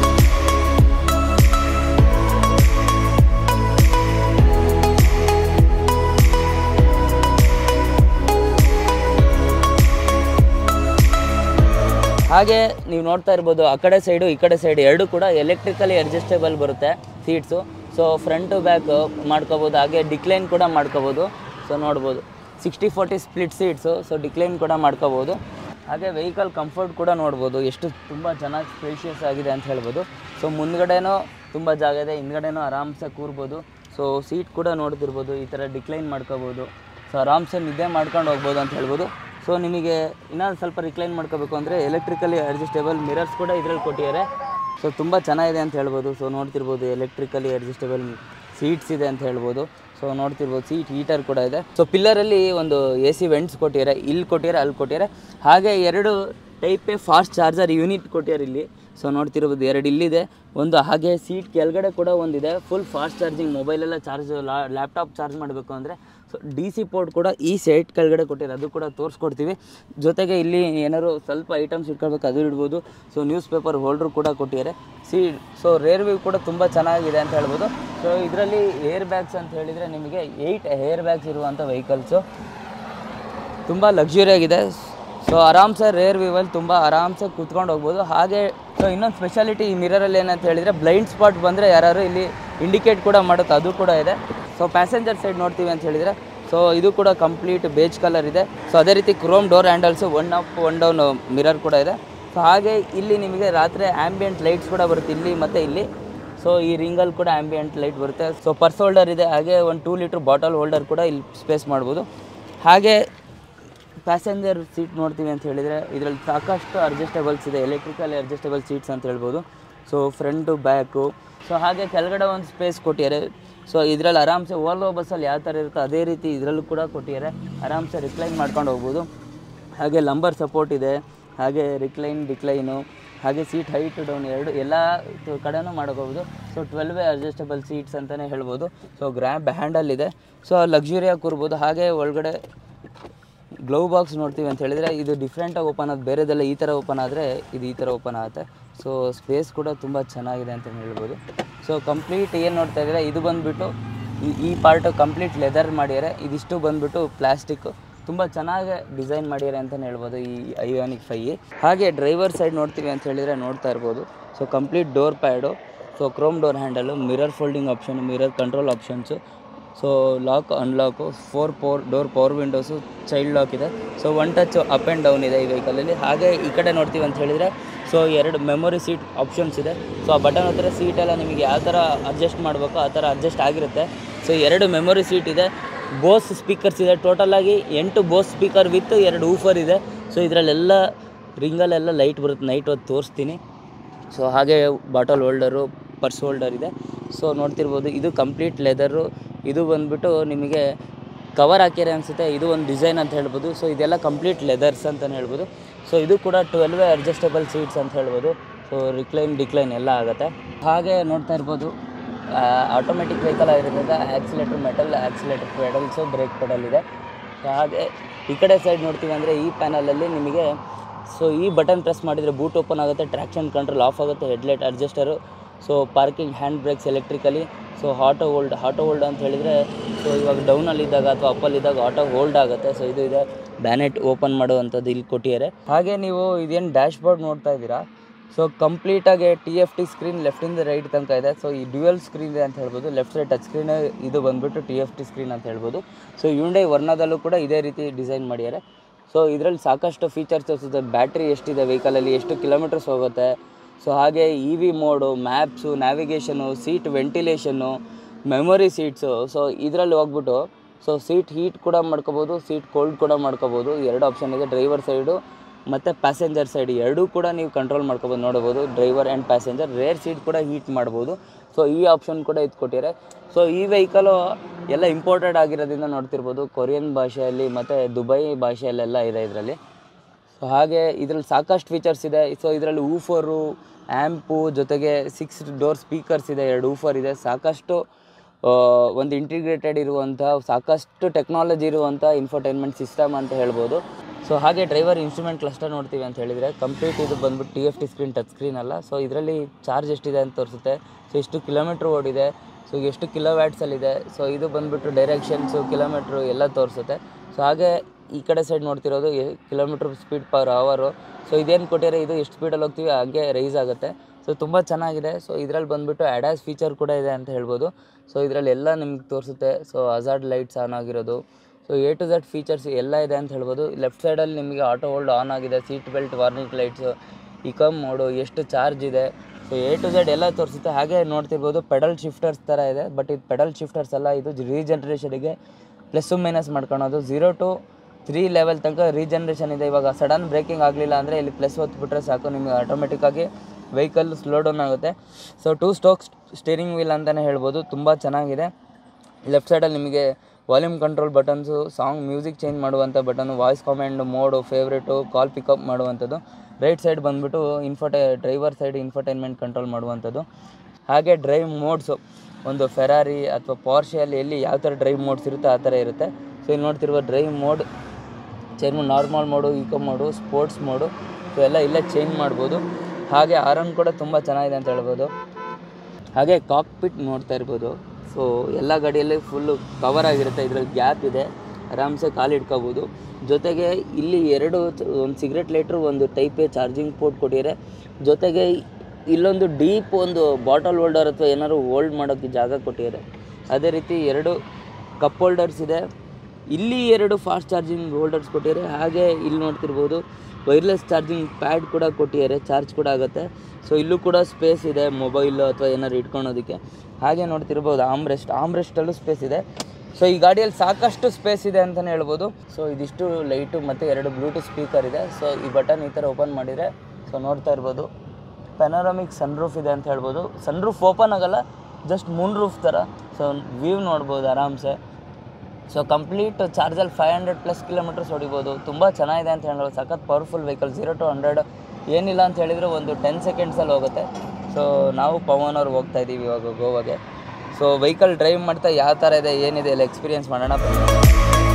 ಹಾಗೆ ನೀವು ನೋಡ್ತಾ ಇರ್ಬೋದು ಆ ಕಡೆ ಸೈಡು ಈ ಕಡೆ ಸೈಡ್ ಎರಡು ಕೂಡ ಎಲೆಕ್ಟ್ರಿಕಲಿ ಅಡ್ಜಸ್ಟೇಬಲ್ ಬರುತ್ತೆ ಸೀಟ್ಸು ಸೊ ಫ್ರಂಟು ಬ್ಯಾಕ್ ಮಾಡ್ಕೋಬೋದು ಹಾಗೆ ಡಿಕ್ಲೈನ್ ಕೂಡ ಮಾಡ್ಕೋಬೋದು ಸೊ ನೋಡ್ಬೋದು sixty forty split seats so decline ಕೂಡ ಮಾಡ್ಕೋಬೋದು ಹಾಗೆ ವೆಹಿಕಲ್ ಕಂಫರ್ಟ್ ಕೂಡ ನೋಡ್ಬೋದು ಎಷ್ಟು ತುಂಬ ಚೆನ್ನಾಗಿ ಸ್ಪೇಷಿಯಸ್ ಆಗಿದೆ ಅಂತ ಹೇಳ್ಬೋದು ಸೊ ಮುಂದ್ಗಡೆನೂ ತುಂಬ ಜಾಗ ಇದೆ ಹಿಂದ್ಗಡೆನೂ ಆರಾಮ್ಸೆ ಕೂರ್ಬೋದು ಸೊ ಸೀಟ್ ಕೂಡ ನೋಡ್ತಿರ್ಬೋದು ಈ ಥರ ಡಿಕ್ಲೈನ್ ಮಾಡ್ಕೋಬೋದು ಸೊ ಆರಾಮ್ಸೆ ನಿದ್ದೆ ಮಾಡ್ಕೊಂಡು ಹೋಗ್ಬೋದು ಅಂತ ಹೇಳ್ಬೋದು ಸೊ ನಿಮಗೆ ಇನ್ನೊಂದು ಸ್ವಲ್ಪ ರಿಕ್ಲೈನ್ ಮಾಡ್ಕೋಬೇಕು ಅಂದರೆ ಎಲೆಕ್ಟ್ರಿಕಲಿ ಅಡ್ಜಸ್ಟೇಬಲ್ ಮಿರರ್ಸ್ ಕೂಡ ಇದರಲ್ಲಿ ಕೊಟ್ಟಿದ್ದಾರೆ ಸೊ ತುಂಬ ಚೆನ್ನಾಗಿದೆ ಅಂತ ಹೇಳ್ಬೋದು ಸೊ ನೋಡ್ತಿರ್ಬೋದು ಎಲೆಕ್ಟ್ರಿಕಲಿ ಅಡ್ಜಸ್ಟೇಬಲ್ ಸೀಟ್ಸ್ ಇದೆ ಅಂತ ಹೇಳ್ಬೋದು ಸೊ ನೋಡ್ತಿರ್ಬೋದು ಸೀಟ್ ಹೀಟರ್ ಕೂಡ ಇದೆ ಸೊ ಪಿಲ್ಲರಲ್ಲಿ ಒಂದು ಎ ಸಿ ವೆಂಟ್ಸ್ ಕೊಟ್ಟಿದ್ದಾರೆ ಇಲ್ಲಿ ಕೊಟ್ಟಿದ್ದಾರೆ ಅಲ್ಲಿ ಕೊಟ್ಟಿದ್ದಾರೆ ಹಾಗೆ ಎರಡು type A fast charger unit ಕೊಟ್ಟಿದ್ದಾರೆ ಇಲ್ಲಿ ಸೊ ನೋಡ್ತಿರ್ಬೋದು ಎರಡು ಇಲ್ಲಿದೆ ಒಂದು ಹಾಗೆ ಸೀಟ್ ಕೆಳಗಡೆ ಕೂಡ ಒಂದಿದೆ ಫುಲ್ ಫಾಸ್ಟ್ ಚಾರ್ಜಿಂಗ್ ಮೊಬೈಲೆಲ್ಲ ಚಾರ್ಜ್ ಲ್ಯಾಪ್ಟಾಪ್ ಚಾರ್ಜ್ ಮಾಡಬೇಕು ಅಂದರೆ ಸೊ ಡಿ ಸಿ ಪೋರ್ಟ್ ಕೂಡ ಈ ಸೈಟ್ ಕೆಳಗಡೆ ಕೊಟ್ಟಿದ್ದಾರೆ ಅದು ಕೂಡ ತೋರಿಸ್ಕೊಡ್ತೀವಿ ಜೊತೆಗೆ ಇಲ್ಲಿ ಏನಾದ್ರು ಸ್ವಲ್ಪ ಐಟಮ್ಸ್ ಇಟ್ಕೊಳ್ಬೇಕು ಅದು ಇಡ್ಬೋದು ಸೊ ನ್ಯೂಸ್ ಪೇಪರ್ ಹೋಲ್ಡ್ರು ಕೂಡ ಕೊಟ್ಟಿದ್ದಾರೆ ಸಿ ಸೊ ರೇರ್ ವ್ಯೂ ಕೂಡ ತುಂಬ ಚೆನ್ನಾಗಿದೆ ಅಂತ ಹೇಳ್ಬೋದು ಸೊ ಇದರಲ್ಲಿ ಏರ್ ಬ್ಯಾಗ್ಸ್ ಅಂತ ಹೇಳಿದರೆ ನಿಮಗೆ ಏಯ್ಟ್ ಏರ್ ಬ್ಯಾಗ್ಸ್ ಇರುವಂಥ ವೆಹಿಕಲ್ಸು ತುಂಬ ಲಕ್ಸುರಿ ಆಗಿದೆ ಸೊ ಆರಾಮ್ಸೆ ರೇರ್ ವ್ಯೂವಲ್ಲಿ ತುಂಬ ಆರಾಮ್ಸೆ ಕೂತ್ಕೊಂಡು ಹೋಗ್ಬೋದು ಹಾಗೆ ಸೊ ಇನ್ನೊಂದು ಸ್ಪೆಷಾಲಿಟಿ ಈ ಮಿರರಲ್ಲಿ ಏನಂತ ಹೇಳಿದರೆ ಬ್ಲೈಂಡ್ ಸ್ಪಾಟ್ ಬಂದರೆ ಯಾರು ಇಲ್ಲಿ ಇಂಡಿಕೇಟ್ ಕೂಡ ಮಾಡುತ್ತೆ ಅದು ಕೂಡ ಇದೆ ಸೊ ಪ್ಯಾಸೆಂಜರ್ ಸೈಡ್ ನೋಡ್ತೀವಿ ಅಂತ ಹೇಳಿದರೆ ಸೊ ಇದು ಕೂಡ ಕಂಪ್ಲೀಟ್ ಬೇಜ್ ಕಲರ್ ಇದೆ ಸೊ ಅದೇ ರೀತಿ chrome door handles one up one down mirror ಕೂಡ ಇದೆ ಸೊ ಹಾಗೆ ಇಲ್ಲಿ ನಿಮಗೆ ರಾತ್ರಿ ಆ್ಯಂಬಿಯಂಟ್ ಲೈಟ್ಸ್ ಕೂಡ ಬರುತ್ತೆ ಇಲ್ಲಿ ಮತ್ತು ಇಲ್ಲಿ ಸೊ ಈ ರಿಂಗಲ್ಲಿ ಕೂಡ ಆ್ಯಂಬಿಯಂಟ್ ಲೈಟ್ ಬರುತ್ತೆ ಸೊ ಪರ್ಸ್ ಹೋಲ್ಡರ್ ಇದೆ ಹಾಗೆ ಒಂದು ಟೂ ಲೀಟ್ರ್ ಬಾಟಲ್ ಹೋಲ್ಡರ್ ಕೂಡ ಇಲ್ಲಿ ಸ್ಪೇಸ್ ಮಾಡ್ಬೋದು ಹಾಗೆ ಪ್ಯಾಸೆಂಜರ್ ಸೀಟ್ ನೋಡ್ತೀವಿ ಅಂತ ಹೇಳಿದರೆ ಇದರಲ್ಲಿ ಸಾಕಷ್ಟು ಅಡ್ಜಸ್ಟೇಬಲ್ಸ್ ಇದೆ ಎಲೆಕ್ಟ್ರಿಕಲ್ ಅಡ್ಜಸ್ಟೇಬಲ್ ಸೀಟ್ಸ್ ಅಂತ ಹೇಳ್ಬೋದು ಸೊ ಫ್ರಂಟು ಬ್ಯಾಕು ಸೊ ಹಾಗೆ ಕೆಳಗಡೆ ಒಂದು ಸ್ಪೇಸ್ ಕೊಟ್ಟಿದ್ದಾರೆ ಸೊ ಇದರಲ್ಲಿ ಆರಾಮ್ಸೆ ಓಲ್ವೋ ಬಸ್ಸಲ್ಲಿ ಯಾವ ಥರ ಇರುತ್ತೋ ಅದೇ ರೀತಿ ಇದರಲ್ಲೂ ಕೂಡ ಕೊಟ್ಟಿದ್ದಾರೆ ಆರಾಮ್ಸೆ ರಿಕ್ಲೈನ್ ಮಾಡ್ಕೊಂಡು ಹೋಗ್ಬೋದು ಹಾಗೆ ಲಂಬರ್ ಸಪೋರ್ಟ್ ಇದೆ ಹಾಗೆ ರಿಕ್ಲೈನ್ ಡಿಕ್ಲೈನು ಹಾಗೆ ಸೀಟ್ ಹೈಟ್ ಡೌನ್ ಎರಡು ಎಲ್ಲ ತ- ಕಡೆನೂ ಮಾಡ್ಕೋಬೋದು so twelve way adjustable seats ಅಂತಲೇ ಹೇಳ್ಬೋದು ಸೊ ಗ್ರ್ಯಾಬ್ ಹ್ಯಾಂಡಲ್ ಇದೆ ಸೊ ಲಕ್ಸುರಿಯಾಗಿ ಕೂರ್ಬೋದು ಹಾಗೆ ಒಳಗಡೆ ಗ್ಲೌ ಬಾಕ್ಸ್ ನೋಡ್ತೀವಿ ಅಂತ ಹೇಳಿದರೆ ಇದು ಡಿಫ್ರೆಂಟಾಗಿ ಓಪನ್ ಆದ ಬೇರೆದೆಲ್ಲ ಈ ಥರ ಓಪನ್ ಆದರೆ ಇದು ಈ ಥರ ಓಪನ್ ಆಗುತ್ತೆ ಸೊ ಸ್ಪೇಸ್ ಕೂಡ ತುಂಬ ಚೆನ್ನಾಗಿದೆ ಅಂತ ಹೇಳ್ಬೋದು ಸೊ ಕಂಪ್ಲೀಟ್ ಏನು ನೋಡ್ತಾ ಇದ್ದೀರಾ ಇದು ಬಂದುಬಿಟ್ಟು ಈ ಈ ಪಾರ್ಟು ಕಂಪ್ಲೀಟ್ ಲೆದರ್ ಮಾಡ್ಯಾರೆ ಇದಿಷ್ಟು ಬಂದುಬಿಟ್ಟು ಪ್ಲಾಸ್ಟಿಕ್ಕು ತುಂಬ ಚೆನ್ನಾಗಿ ಡಿಸೈನ್ ಮಾಡ್ಯಾರೆ ಅಂತಲೇ ಹೇಳ್ಬೋದು ಈ ಐವಾನಿಕ್ ಫೈ ಹಾಗೆ ಡ್ರೈವರ್ ಸೈಡ್ ನೋಡ್ತೀವಿ ಅಂತ ಹೇಳಿದರೆ ನೋಡ್ತಾ ಇರ್ಬೋದು so complete door pad so chrome door handle mirror folding option mirror control options so lock unlock four power door power windows child lock ಇದೆ so one touch up and down ಇದೆ ಈ ವೆಹಿಕಲಲ್ಲಿ ಹಾಗೆ ಈ ಕಡೆ ನೋಡ್ತೀವಿ ಅಂತ ಹೇಳಿದರೆ ಸೊ ಎರಡು ಮೆಮೊರಿ ಸೀಟ್ ಆಪ್ಷನ್ಸ್ ಇದೆ ಸೊ ಆ ಬಟನ್ ಹತ್ರ ಸೀಟೆಲ್ಲ ನಿಮಗೆ ಯಾವ ಥರ ಅಡ್ಜಸ್ಟ್ ಮಾಡಬೇಕು ಆ ಥರ ಅಡ್ಜಸ್ಟ್ ಆಗಿರುತ್ತೆ ಸೊ ಎರಡು ಮೆಮೊರಿ ಸೀಟ್ ಇದೆ ಬೋಸ್ ಸ್ಪೀಕರ್ಸ್ ಇದೆ ಟೋಟಲಾಗಿ ಎಂಟು ಬೋಸ್ ಸ್ಪೀಕರ್ ವಿತ್ ಎರಡು ಊಫರ್ ಇದೆ ಸೊ ಇದರಲ್ಲೆಲ್ಲ ರಿಂಗಲ್ಲೆಲ್ಲ ಲೈಟ್ ಬರುತ್ತೆ ನೈಟ್ ಹೊತ್ತು ತೋರಿಸ್ತೀನಿ ಸೊ ಹಾಗೆ ಬಾಟಲ್ ಹೋಲ್ಡರು ಪರ್ಸ್ ಹೋಲ್ಡರ್ ಇದೆ ಸೊ ನೋಡ್ತಿರ್ಬೋದು ಇದು ಕಂಪ್ಲೀಟ್ ಲೆದರು ಇದು ಬಂದ್ಬಿಟ್ಟು ನಿಮಗೆ ಕವರ್ ಹಾಕಿರೋ ಅನಿಸುತ್ತೆ ಇದು ಒಂದು ಡಿಸೈನ್ ಅಂತ ಹೇಳ್ಬೋದು ಸೊ ಇದೆಲ್ಲ ಕಂಪ್ಲೀಟ್ ಲೆದರ್ಸ್ ಅಂತಲೇ ಹೇಳ್ಬೋದು ಸೊ ಇದು ಕೂಡ ಟ್ವೆಲ್ ವೇ ಅಡ್ಜಸ್ಟಬಲ್ ಸೀಟ್ಸ್ ಅಂತ ಹೇಳ್ಬೋದು ಸೊ ರಿಕ್ಲೈನ್ ಡಿಕ್ಲೈನ್ ಎಲ್ಲ ಆಗುತ್ತೆ ಹಾಗೆ ನೋಡ್ತಾ ಇರ್ಬೋದು ಆಟೋಮೆಟಿಕ್ ವೆಹಿಕಲ್ ಆಗಿರೋದ್ರಿಂದ accelerator metal accelerator pedals brake pedal ಇದೆ ಸೊ ಹಾಗೆ ಈ ಕಡೆ ಸೈಡ್ ನೋಡ್ತೀವಿ ಅಂದರೆ ಈ ಪ್ಯಾನಲಲ್ಲಿ ನಿಮಗೆ ಸೊ ಈ ಬಟನ್ ಪ್ರೆಸ್ ಮಾಡಿದರೆ ಬೂಟ್ ಓಪನ್ ಆಗುತ್ತೆ ಟ್ರ್ಯಾಕ್ಷನ್ ಕಂಟ್ರೋಲ್ ಆಫ್ ಆಗುತ್ತೆ headlight adjuster so parking hand brakes electrically so auto hold auto hold ಅಂತ ಹೇಳಿದರೆ ಸೊ ಇವಾಗ ಡೌನಲ್ಲಿದ್ದಾಗ ಅಥವಾ ಅಪ್ಪಲ್ಲಿದ್ದಾಗ ಆಟೋ ಹೋಲ್ಡ್ ಆಗುತ್ತೆ ಸೊ ಇದು ಇದೆ ಬ್ಯಾನೆಟ್ ಓಪನ್ ಮಾಡುವಂಥದ್ದು ಇಲ್ಲಿ ಕೊಟ್ಟಿದ್ದಾರೆ ಹಾಗೆ ನೀವು ಇದೇನು ಡ್ಯಾಶ್ ಬೋರ್ಡ್ ನೋಡ್ತಾ ಇದ್ದೀರಾ ಸೊ ಕಂಪ್ಲೀಟಾಗಿ ಟಿ ಎಫ್ ಟಿ ಸ್ಕ್ರೀನ್ ಲೆಫ್ಟಿಂದ ರೈಟ್ ತನಕ ಇದೆ ಸೊ ಈ ಡ್ಯುಯಲ್ ಸ್ಕ್ರೀನ್ ಇದೆ ಅಂತ ಹೇಳ್ಬೋದು ಲೆಫ್ಟ್ ಸೈಡ್ ಟಚ್ ಸ್ಕ್ರೀನ್ ಇದು ಬಂದ್ಬಿಟ್ಟು ಟಿ ಎಫ್ ಟಿ ಸ್ಕ್ರೀನ್ ಅಂತ ಹೇಳ್ಬೋದು ಸೊ ಯುಂಡೈ ವರ್ಣದಲ್ಲೂ ಕೂಡ ಇದೇ ರೀತಿ ಡಿಸೈನ್ ಮಾಡಿದ್ದಾರೆ ಸೊ ಇದರಲ್ಲಿ ಸಾಕಷ್ಟು ಫೀಚರ್ಸ್ ತೋರಿಸುತ್ತೆ ಬ್ಯಾಟ್ರಿ ಎಷ್ಟಿದೆ ವೆಹಿಕಲಲ್ಲಿ ಎಷ್ಟು ಕಿಲೋಮೀಟರ್ಸ್ ಹೋಗುತ್ತೆ ಸೊ ಹಾಗೆ E V mode maps navigation seat ventilation memory seats so ಇದರಲ್ಲಿ ಹೋಗ್ಬಿಟ್ಟು ಸೊ ಸೀಟ್ ಹೀಟ್ ಕೂಡ ಮಾಡ್ಕೋಬೋದು ಸೀಟ್ ಕೋಲ್ಡ್ ಕೂಡ ಮಾಡ್ಕೋಬೋದು ಎರಡು ಆಪ್ಷನ್ ಇದೆ ಡ್ರೈವರ್ ಸೈಡು ಮತ್ತು ಪ್ಯಾಸೆಂಜರ್ ಸೈಡ್ ಎರಡೂ ಕೂಡ ನೀವು ಕಂಟ್ರೋಲ್ ಮಾಡ್ಕೋಬೋದು ನೋಡ್ಬೋದು driver and passenger rear seat ಕೂಡ ಹೀಟ್ ಮಾಡ್ಬೋದು ಸೊ ಈ ಆಪ್ಷನ್ ಕೂಡ ಇದು ಕೊಟ್ಟಿದ್ದಾರೆ ಸೊ ಈ ವೆಹಿಕಲು ಎಲ್ಲ ಇಂಪೋರ್ಟೆಡ್ ಆಗಿರೋದ್ರಿಂದ ನೋಡ್ತಿರ್ಬೋದು ಕೊರಿಯನ್ ಭಾಷೆಯಲ್ಲಿ ಮತ್ತು ದುಬೈ ಭಾಷೆಯಲ್ಲೆಲ್ಲ ಇದೆ ಇದರಲ್ಲಿ ಸೊ ಹಾಗೆ ಇದರಲ್ಲಿ ಸಾಕಷ್ಟು ಫೀಚರ್ಸ್ ಇದೆ ಸೊ ಇದರಲ್ಲಿ ಊಫರು ಆ್ಯಂಪು ಜೊತೆಗೆ ಸಿಕ್ಸ್ ಡೋರ್ ಸ್ಪೀಕರ್ಸ್ ಇದೆ ಎರಡು ಊಫರ್ ಇದೆ ಸಾಕಷ್ಟು ಆ, ಒಂದು ಇಂಟಿಗ್ರೇಟೆಡ್ ಇರುವಂಥ ಸಾಕಷ್ಟು ಟೆಕ್ನಾಲಜಿ ಇರುವಂಥ ಇನ್ಫರ್ಟೈನ್ಮೆಂಟ್ ಸಿಸ್ಟಮ್ ಅಂತ ಹೇಳ್ಬೋದು ಸೊ ಹಾಗೆ ಡ್ರೈವರ್ ಇನ್ಸ್ಟ್ರೂಮೆಂಟ್ ಕ್ಲಸ್ಟರ್ ನೋಡ್ತೀವಿ ಅಂತ ಹೇಳಿದರೆ ಕಂಪ್ಲೀಟ್ ಇದು ಬಂದ್ಬಿಟ್ಟು T F T screen touch screen ಅಲ್ಲ ಸೊ ಇದರಲ್ಲಿ ಚಾರ್ಜ್ ಎಷ್ಟಿದೆ ಅಂತ ತೋರಿಸುತ್ತೆ ಸೊ ಎಷ್ಟು ಕಿಲೋಮೀಟ್ರ್ ಓಡಿದೆ ಸೊ ಎಷ್ಟು ಕಿಲೋ ವ್ಯಾಟ್ಸಲ್ಲಿದೆ ಸೊ ಇದು ಬಂದ್ಬಿಟ್ಟು ಡೈರೆಕ್ಷನ್ಸು ಕಿಲೋಮೀಟ್ರು ಎಲ್ಲ ತೋರಿಸುತ್ತೆ ಸೊ ಹಾಗೆ ಈ ಕಡೆ ಸೈಡ್ ನೋಡ್ತಿರೋದು ಕಿಲೋಮೀಟ್ರ್ ಸ್ಪೀಡ್ ಪರ್ ಅವರು ಸೊ ಇದೇನು ಕೊಟ್ಟಿದ್ದಾರೆ ಇದು ಎಷ್ಟು ಸ್ಪೀಡಲ್ಲಿ ಹೋಗ್ತೀವಿ ಹಾಗೆ ರೈಸ್ ಆಗುತ್ತೆ ಸೊ ತುಂಬ ಚೆನ್ನಾಗಿದೆ ಸೊ ಇದರಲ್ಲಿ ಬಂದುಬಿಟ್ಟು ಅಡ್ಯಾಸ್ ಫೀಚರ್ ಕೂಡ ಇದೆ ಅಂತ ಹೇಳ್ಬೋದು ಸೊ ಇದರಲ್ಲಿ ಎಲ್ಲ ನಿಮ್ಗೆ ತೋರಿಸುತ್ತೆ ಸೊ ಅಜಾರ್ಡ್ ಲೈಟ್ಸ್ ಆನ್ ಆಗಿರೋದು so A to Z features ಎಲ್ಲ ಇದೆ ಅಂತ ಹೇಳ್ಬೋದು ಲೆಫ್ಟ್ ಸೈಡಲ್ಲಿ ನಿಮಗೆ ಆಟೋ ಹೋಲ್ಡ್ ಆನ್ ಆಗಿದೆ seat belt warning lights eco mode ಎಷ್ಟು ಚಾರ್ಜ್ ಇದೆ ಸೊ ಎ ಟು ಝಡ್ ಎಲ್ಲ ತೋರಿಸುತ್ತೆ ಹಾಗೆ ನೋಡ್ತಿರ್ಬೋದು ಪೆಡಲ್ ಶಿಫ್ಟರ್ಸ್ ಥರ ಇದೆ ಬಟ್ ಇದು ಪೆಡಲ್ ಶಿಫ್ಟರ್ಸ್ ಅಲ್ಲ ಇದು ರೀಜನ್ರೇಷನಿಗೆ ಪ್ಲಸ್ಸು ಮೈನಸ್ ಮಾಡ್ಕೊಳೋದು ಝೀರೋ ಟು ತ್ರೀ ಲೆವೆಲ್ ತನಕ ರೀಜನ್ರೇಷನ್ ಇದೆ ಇವಾಗ ಸಡನ್ ಬ್ರೇಕಿಂಗ್ ಆಗಲಿಲ್ಲ ಅಂದರೆ ಇಲ್ಲಿ ಪ್ಲಸ್ ಹೊತ್ಬಿಟ್ರೆ ಸಾಕು ನಿಮಗೆ ಆಟೋಮೆಟಿಕ್ಕಾಗಿ ವೆಹಿಕಲ್ ಸ್ಲೋ ಡೌನ್ ಆಗುತ್ತೆ so two spoke steering wheel ಅಂತಲೇ ಹೇಳ್ಬೋದು ತುಂಬ ಚೆನ್ನಾಗಿದೆ ಲೆಫ್ಟ್ ಸೈಡಲ್ಲಿ ನಿಮಗೆ volume control buttons song music change ಮಾಡುವಂಥ button voice command mode favourite call pickup ಮಾಡುವಂಥದ್ದು ರೈಟ್ ಸೈಡ್ ಬಂದುಬಿಟ್ಟು ಇನ್ಫೋಟೈ ಡ್ರೈವರ್ ಸೈಡ್ ಇನ್ಫರ್ಟೈನ್ಮೆಂಟ್ ಕಂಟ್ರೋಲ್ ಮಾಡುವಂಥದ್ದು ಹಾಗೆ ಡ್ರೈವ್ ಮೋಡ್ಸು ಒಂದು ಫೆರಾರಿ ಅಥವಾ ಪಾರ್ಷಿಯಲ್ಲಿ ಎಲ್ಲಿ ಯಾವ ಥರ ಡ್ರೈವ್ ಮೋಡ್ಸ್ ಇರುತ್ತೆ ಆ ಥರ ಇರುತ್ತೆ ಸೊ ಇಲ್ಲಿ ನೋಡ್ತಿರುವ drive mode change normal mode eco mode sports mode so ಎಲ್ಲ ಇಲ್ಲೇ ಚೇಂಜ್ ಮಾಡ್ಬೋದು ಹಾಗೆ ಆರನ್ ಕೂಡ ತುಂಬ ಚೆನ್ನಾಗಿದೆ ಅಂತ ಹೇಳ್ಬೋದು ಹಾಗೆ ಕಾಕ್ಪಿಟ್ ನೋಡ್ತಾ ಇರ್ಬೋದು ಸೊ ಎಲ್ಲ ಗಾಡಿಯಲ್ಲಿ ಫುಲ್ಲು ಕವರ್ ಆಗಿರುತ್ತೆ ಇದರಲ್ಲಿ ಗ್ಯಾಪ್ ಇದೆ ಆರಾಮ್ಸೆ ಕಾಲು ಇಟ್ಕೋಬೋದು ಜೊತೆಗೆ ಇಲ್ಲಿ ಎರಡು ಒಂದು ಸಿಗರೆಟ್ ಲೈಟ್ರು ಒಂದು ಟೈಪ್ ಎ ಚಾರ್ಜಿಂಗ್ ಪೋರ್ಟ್ ಕೊಟ್ಟಿದ್ದಾರೆ ಜೊತೆಗೆ ಇಲ್ಲೊಂದು ಡೀಪ್ ಒಂದು ಬಾಟಲ್ ಹೋಲ್ಡರ್ ಅಥವಾ ಏನಾದ್ರು ಹೋಲ್ಡ್ ಮಾಡೋಕ್ಕೆ ಜಾಗ ಕೊಟ್ಟಿದ್ದಾರೆ ಅದೇ ರೀತಿ ಎರಡು ಕಪ್ ಹೋಲ್ಡರ್ಸ್ ಇದೆ ಇಲ್ಲಿ ಎರಡು ಫಾಸ್ಟ್ ಚಾರ್ಜಿಂಗ್ ಹೋಲ್ಡರ್ಸ್ ಕೊಟ್ಟಿದ್ದಾರೆ ಹಾಗೆ ಇಲ್ಲಿ ನೋಡ್ತಿರ್ಬೋದು ವೈರ್ಲೆಸ್ ಚಾರ್ಜಿಂಗ್ ಪ್ಯಾಡ್ ಕೂಡ ಕೊಟ್ಟಿದ್ದಾರೆ ಚಾರ್ಜ್ ಕೂಡ ಆಗುತ್ತೆ ಸೊ ಇಲ್ಲೂ ಕೂಡ ಸ್ಪೇಸ್ ಇದೆ ಮೊಬೈಲು ಅಥವಾ ಏನಾದ್ರು ಇಟ್ಕೊಳೋದಕ್ಕೆ ಹಾಗೆ ನೋಡ್ತಿರ್ಬೋದು ಆಮ್ರೆಸ್ಟ್ ಆಮ್ರೆಸ್ಟಲ್ಲೂ ಸ್ಪೇಸ್ ಇದೆ ಸೊ ಈ ಗಾಡಿಯಲ್ಲಿ ಸಾಕಷ್ಟು ಸ್ಪೇಸ್ ಇದೆ ಅಂತಲೇ ಹೇಳ್ಬೋದು ಸೊ ಇದಿಷ್ಟು ಲೈಟು ಮತ್ತು ಎರಡು ಬ್ಲೂಟೂತ್ ಸ್ಪೀಕರ್ ಇದೆ ಸೊ ಈ ಬಟನ್ ಈ ಥರ ಓಪನ್ ಮಾಡಿದರೆ ಸೊ ನೋಡ್ತಾ ಇರ್ಬೋದು ಪೆನೋರಮಿಕ್ ಸನ್ ರೂಫ್ ಇದೆ ಅಂತ ಹೇಳ್ಬೋದು ಸನ್ ರೂಫ್ ಓಪನ್ ಆಗಲ್ಲ ಜಸ್ಟ್ ಮೂನ್ ರೂಫ್ ಥರ ಸೊ ವ್ಯೂ ನೋಡ್ಬೋದು ಆರಾಮ್ಸೆ ಸೊ ಕಂಪ್ಲೀಟ್ ಚಾರ್ಜಲ್ಲಿ ಫೈವ್ ಹಂಡ್ರೆಡ್ ಪ್ಲಸ್ ಕಿಲೋಮೀಟರ್ಸ್ ಹೊಡಿಬೋದು ತುಂಬ ಚೆನ್ನಾಗಿದೆ ಅಂತ ಹೇಳ್ಬೋದು ಸಖತ್ powerful vehicle zero to hundred ಏನಿಲ್ಲ ಅಂತ ಹೇಳಿದರೆ ಒಂದು ಟೆನ್ ಸೆಕೆಂಡ್ಸಲ್ಲಿ ಹೋಗುತ್ತೆ ಸೊ ನಾವು ಪವನ್ ಅವ್ರು ಹೋಗ್ತಾ ಇದ್ದೀವಿ ಇವಾಗ ಗೋವಾಗೆ ಸೊ ವೆಹಿಕಲ್ ಡ್ರೈವ್ ಮಾಡ್ತಾ ಯಾವ ಥರ ಇದೆ ಏನಿದೆ ಎಲ್ಲ ಎಕ್ಸ್ಪೀರಿಯನ್ಸ್ ಮಾಡೋಣ ಬನ್ನಿ.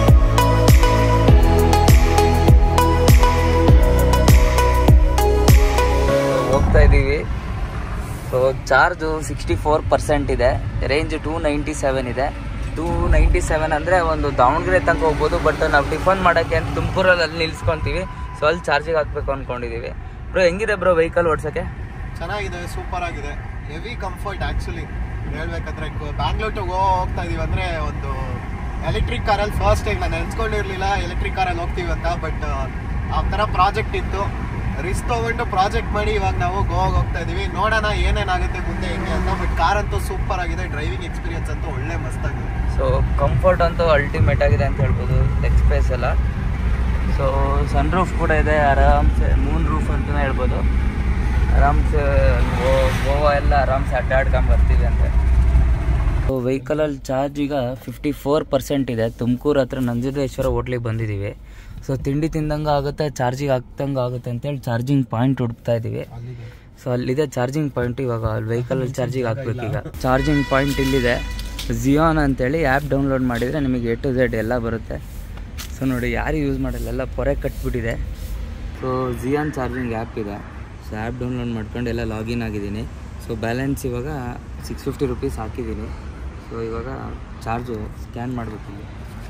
ಹೋಗ್ತಾ ಇದ್ದೀವಿ so charge sixty four percent ಇದೆ ರೇಂಜ್ ಟೂ ನೈಂಟಿ ಸೆವೆನ್ ಇದೆ ಟೂ ನೈಂಟಿ ಸೆವೆನ್ ಅಂದರೆ ಒಂದು ದಾವಣಗೆರೆ ತನಕ ಹೋಗ್ಬೋದು ಬಟ್ ನಾವು ಟಿಫನ್ ಮಾಡೋಕ್ಕೆ ಅಂತ ತುಮಕೂರಲ್ಲಿ ಅಲ್ಲಿ ನಿಲ್ಸ್ಕೊತೀವಿ ಸೊ ಅಲ್ಲಿ ಚಾರ್ಜಿಗೆ ಹಾಕ್ಬೇಕು ಅಂದ್ಕೊಂಡಿದ್ದೀವಿ ಬ್ರೋ ಹೆಂಗಿದೆ ಬ್ರೋ ವೆಹಿಕಲ್ ಓಡ್ಸೋಕ್ಕೆ ಚೆನ್ನಾಗಿದೆ ಸೂಪರ್ ಆಗಿದೆ ಹೆವಿ ಕಂಫರ್ಟ್ ಆಕ್ಚುಲಿ ಹೇಳ್ಬೇಕಂದ್ರೆ ಬ್ಯಾಂಗ್ಳೂರ್ ಟು ಗೋವಾ ಹೋಗ್ತಾ ಇದೀವಿ ಅಂದ್ರೆ ಒಂದು ಎಲೆಕ್ಟ್ರಿಕ್ ಕಾರಲ್ಲಿ ಫಸ್ಟ್ ಟೈಮ್ ನಾನು ನೆನ್ಸ್ಕೊಂಡಿರ್ಲಿಲ್ಲ ಎಲೆಕ್ಟ್ರಿಕ್ ಕಾರಲ್ಲಿ ಹೋಗ್ತೀವಿ ಅಂತ ಬಟ್ ಆ ಥರ ಪ್ರಾಜೆಕ್ಟ್ ಇತ್ತು ರಿಸ್ಕ್ ತಗೊಂಡು ಪ್ರಾಜೆಕ್ಟ್ ಮಾಡಿ ಇವಾಗ ನಾವು ಗೋವಾಗೆ ಹೋಗ್ತಾ ಇದೀವಿ ನೋಡೋಣ ಏನೇನಾಗುತ್ತೆ ಮುಂದೆ ಹೆಂಗೆ ಅಂತ ಬಟ್ ಕಾರ್ ಅಂತೂ ಸೂಪರ್ ಆಗಿದೆ ಡ್ರೈವಿಂಗ್ ಎಕ್ಸ್ಪೀರಿಯನ್ಸ್ ಅಂತೂ ಒಳ್ಳೆ ಮಸ್ತಾಗಿದೆ ಸೊ ಕಂಫರ್ಟ್ ಅಂತೂ ಅಲ್ಟಿಮೇಟ್ ಆಗಿದೆ ಅಂತ ಹೇಳ್ಬೋದು ಲೆಗ್ ಸ್ಪೇಸ್ ಎಲ್ಲ ಸೊ ಸನ್ ರೂಫ್ ಕೂಡ ಇದೆ ಆರಾಮ್ಸೆ ಮೂನ್ ರೂಫ್ ಅಂತಲೇ ಹೇಳ್ಬೋದು ಆರಾಮ್ಸೆ ಗೋ- ಗೋವಾ ಎಲ್ಲ ಆರಾಮ್ಸೆ ಅಡ್ಡಾಡ್ಕೊಂಡು ಬರ್ತೀವಿ ಅಂತ ಸೊ ವೆಹಿಕಲಲ್ಲಿ ಚಾರ್ಜ್ ಈಗ ಫಿಫ್ಟಿ ಫೋರ್ ಪರ್ಸೆಂಟ್ ಇದೆ ತುಮಕೂರು ಹತ್ರ ನಂಜುಂಡೇಶ್ವರ ಹೋಟ್ಲಿಗೆ ಬಂದಿದ್ದೀವಿ ಸೊ ತಿಂಡಿ ತಿಂದಂಗೆ ಆಗುತ್ತೆ ಚಾರ್ಜಿಗೆ ಹಾಕ್ದಂಗೆ ಆಗುತ್ತೆ ಅಂತೇಳಿ ಚಾರ್ಜಿಂಗ್ ಪಾಯಿಂಟ್ ಹುಡುಕ್ತಾ ಇದ್ದೀವಿ ಸೊ ಅಲ್ಲಿದೆ ಚಾರ್ಜಿಂಗ್ ಪಾಯಿಂಟ್ ಇವಾಗ ಅಲ್ಲಿ ವೆಹಿಕಲಲ್ಲಿ ಚಾರ್ಜಿಗೆ ಹಾಕ್ಬೇಕು ಈಗ ಚಾರ್ಜಿಂಗ್ ಪಾಯಿಂಟ್ ಇಲ್ಲಿದೆ ಜಿಯೋನ್ ಅಂತೇಳಿ ಆ್ಯಪ್ ಡೌನ್ಲೋಡ್ ಮಾಡಿದರೆ ನಿಮಗೆ ಎ ಟು ಝೆಡ್ ಎಲ್ಲ ಬರುತ್ತೆ ಸೊ ನೋಡಿ ಯಾರು ಯೂಸ್ ಮಾಡಲ್ಲ ಎಲ್ಲ ಪೊರೆ ಕಟ್ಬಿಟ್ಟಿದೆ ಸೊ ಜಿಯಾನ್ ಚಾರ್ಜಿಂಗ್ ಆ್ಯಪ್ ಇದೆ ಸೊ ಆ್ಯಪ್ ಡೌನ್ಲೋಡ್ ಮಾಡ್ಕೊಂಡು ಎಲ್ಲ ಲಾಗಿನ್ ಆಗಿದ್ದೀನಿ ಸೊ ಬ್ಯಾಲೆನ್ಸ್ ಇವಾಗ ಸಿಕ್ಸ್ ಫಿಫ್ಟಿ ರುಪೀಸ್ ಹಾಕಿದ್ದೀನಿ ಸೊ ಇವಾಗ ಚಾರ್ಜು ಸ್ಕ್ಯಾನ್ ಮಾಡಬೇಕಿಲ್ಲಿ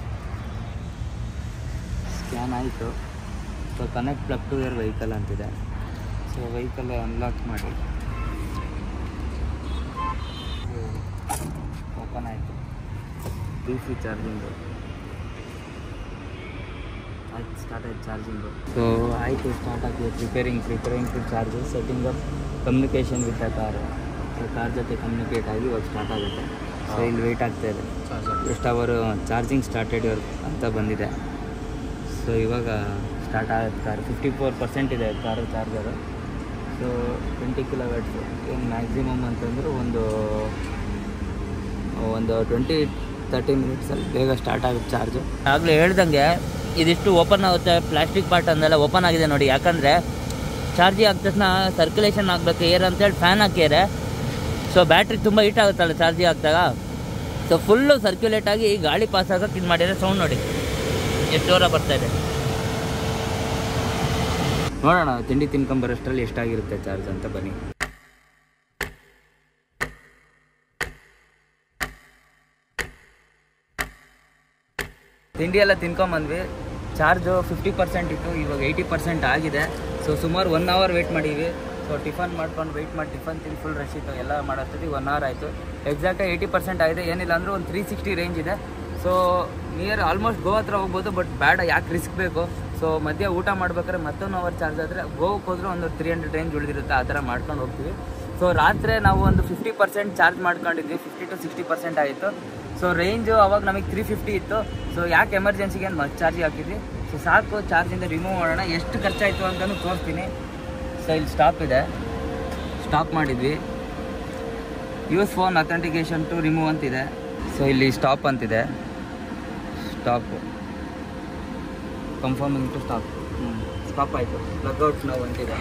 ಸ್ಕ್ಯಾನ್ ಆಯಿತು so connect plug to your vehicle ಅಂತಿದೆ ಸೊ ವೆಹಿಕಲ್ ಅನ್ಲಾಕ್ ಮಾಡಿ ಓಪನ್ ಆಯಿತು ಡಿ ಸಿ ಚಾರ್ಜಿಂಗು ಆಯ್ತು ಸ್ಟಾರ್ಟ್ ಆಯ್ತು ಚಾರ್ಜಿಂಗು ಸೊ ಆಯಿತು ಸ್ಟಾರ್ಟ್ ಆಗಿದೆ preparing preparing to charge setting up communication with the car so car ಜೊತೆ ಕಮ್ಯುನಿಕೇಟ್ ಆಗಿ ಇವಾಗ ಸ್ಟಾರ್ಟ್ ಆಗುತ್ತೆ ಸೊ ಇಲ್ಲಿ ವೆಯ್ಟ್ ಆಗ್ತಾ ಇದೆ ಎಷ್ಟು ಅವರು ಚಾರ್ಜಿಂಗ್ ಸ್ಟಾರ್ಟೆಡ್ ಇವ್ರ ಅಂತ ಬಂದಿದೆ ಸೊ ಇವಾಗ ಸ್ಟಾರ್ಟ್ ಆಗುತ್ತೆ ಕಾರ್ ಫಿಫ್ಟಿ ಫೋರ್ ಪರ್ಸೆಂಟ್ ಇದೆ car charger so twenty kilowatts ಏನು ಮ್ಯಾಕ್ಸಿಮಮ್ ಅಂತಂದ್ರೆ ಒಂದು ಒಂದು ಟ್ವೆಂಟಿ ತರ್ಟಿ ಮಿನಿಟ್ಸಲ್ಲಿ ಬೇಗ ಸ್ಟಾರ್ಟ್ ಆಗುತ್ತೆ ಚಾರ್ಜು ಆಗಲೇ ಹೇಳ್ದಂಗೆ ಇದಿಷ್ಟು ಓಪನ್ ಆಗುತ್ತೆ ಪ್ಲಾಸ್ಟಿಕ್ ಪಾರ್ಟ್ ಅಂದೆಲ್ಲ ಓಪನ್ ಆಗಿದೆ ನೋಡಿ ಯಾಕಂದರೆ ಚಾರ್ಜಿಂಗ್ ಆದ ತಕ್ಷಣ ಸರ್ಕ್ಯುಲೇಷನ್ ಆಗಬೇಕು ಏರ್ ಅಂತೇಳಿ ಫ್ಯಾನ್ ಹಾಕಿದ್ರೆ ಸೊ ಬ್ಯಾಟ್ರಿ ತುಂಬ ಹೀಟ್ ಆಗುತ್ತಲ್ಲ ಚಾರ್ಜಿಂಗ್ ಹಾಕಿದಾಗ ಸೊ ಫುಲ್ಲು ಸರ್ಕ್ಯುಲೇಟ್ ಆಗಿ ಗಾಳಿ ಪಾಸ್ ಆಗೋಕೆ ಇದು ಮಾಡಿದರೆ ಸೌಂಡ್ ನೋಡಿ ಎಷ್ಟು ಜೋರ ಬರ್ತಾ ಇದೆ ನೋಡೋಣ ತಿಂಡಿ ತಿನ್ಕೊಂಬರೋಷ್ಟರಲ್ಲಿ ಎಷ್ಟಾಗಿರುತ್ತೆ ಚಾರ್ಜ್ ಅಂತ ಬನ್ನಿ ತಿಂಡಿ ಎಲ್ಲ ತಿನ್ಕೊಂಬಂದ್ವಿ ಚಾರ್ಜು ಫಿಫ್ಟಿ ಪರ್ಸೆಂಟ್ ಇತ್ತು ಇವಾಗ ಏಯ್ಟಿ ಪರ್ಸೆಂಟ್ ಆಗಿದೆ ಸೊ ಸುಮಾರು ಒನ್ ಅವರ್ ವೆಯ್ಟ್ ಮಾಡೀವಿ ಸೊ ಟಿಫನ್ ಮಾಡ್ಕೊಂಡು ವೆಯ್ಟ್ ಮಾಡಿ ಟಿಫನ್ ತಿಂದು ಫುಲ್ ರಶ್ ಇತ್ತು ಎಲ್ಲ ಮಾಡೋಷ್ಟೊತ್ತಿಗೆ ಒನ್ ಅವರ್ ಆಯಿತು ಎಕ್ಸಾಕ್ಟಾಗಿ ಏಯ್ಟಿ ಪರ್ಸೆಂಟ್ ಆಗಿದೆ ಏನಿಲ್ಲ ಅಂದರೆ ಒಂದು ತ್ರೀ ಸಿಕ್ಸ್ಟಿ ರೇಂಜ್ ಇದೆ ಸೊ ನಿಯರ್ ಆಲ್ಮೋಸ್ಟ್ ಗೋವಾ ಹತ್ರ ಹೋಗ್ಬೋದು ಬಟ್ ಬೇಡ ಯಾಕೆ ರಿಸ್ಕ್ ಬೇಕು ಸೊ ಮಧ್ಯ ಊಟ ಮಾಡ್ಬೇಕಾದ್ರೆ ಮತ್ತೊಂದು ಅವರ್ ಚಾರ್ಜ್ ಆದರೆ ಗೋವಾಕ್ಕೆ ಹೋದ್ರೆ ಒಂದು ತ್ರೀ ಹಂಡ್ರೆಡ್ ರೇಂಜ್ ಉಳಿದಿರುತ್ತೆ ಆ ಥರ ಮಾಡ್ಕೊಂಡು ಹೋಗ್ತೀವಿ ಸೊ ರಾತ್ರಿ ನಾವು ಒಂದು ಫಿಫ್ಟಿ ಪರ್ಸೆಂಟ್ ಚಾರ್ಜ್ ಮಾಡ್ಕೊಂಡಿದ್ವಿ ಫಿಫ್ಟಿ ಟು ಸಿಕ್ಸ್ಟಿ ಪರ್ಸೆಂಟ್ ಆಯಿತು ಸೊ ರೇಂಜು ಅವಾಗ ನಮಗೆ ತ್ರೀ ಫಿಫ್ಟಿ ಇತ್ತು ಸೊ ಯಾಕೆ ಎಮರ್ಜೆನ್ಸಿಗೆ ಅಂತ ಮತ್ತೆ ಚಾರ್ಜ್ ಹಾಕಿದ್ವಿ ಸೊ ಸಾಕು ಚಾರ್ಜಿಂದ ರಿಮೂವ್ ಮಾಡೋಣ ಎಷ್ಟು ಖರ್ಚಾಯಿತು ಅಂತಲೂ ತೋರಿಸ್ತೀನಿ ಸೊ ಇಲ್ಲಿ ಸ್ಟಾಪ್ ಇದೆ ಸ್ಟಾಪ್ ಮಾಡಿದ್ವಿ use phone authentication to remove ಅಂತಿದೆ ಸೊ ಇಲ್ಲಿ ಸ್ಟಾಪ್ ಅಂತಿದೆ ಸ್ಟಾಪು ಕನ್ಫರ್ಮಿಂಗ್ ಟು ಸ್ಟಾಪ್ ಹ್ಞೂ ಸ್ಟಾಪ್ ಆಯಿತು ಪ್ಲಗ್ಔಟ್ ನಾವು ಅಂತಿದೆ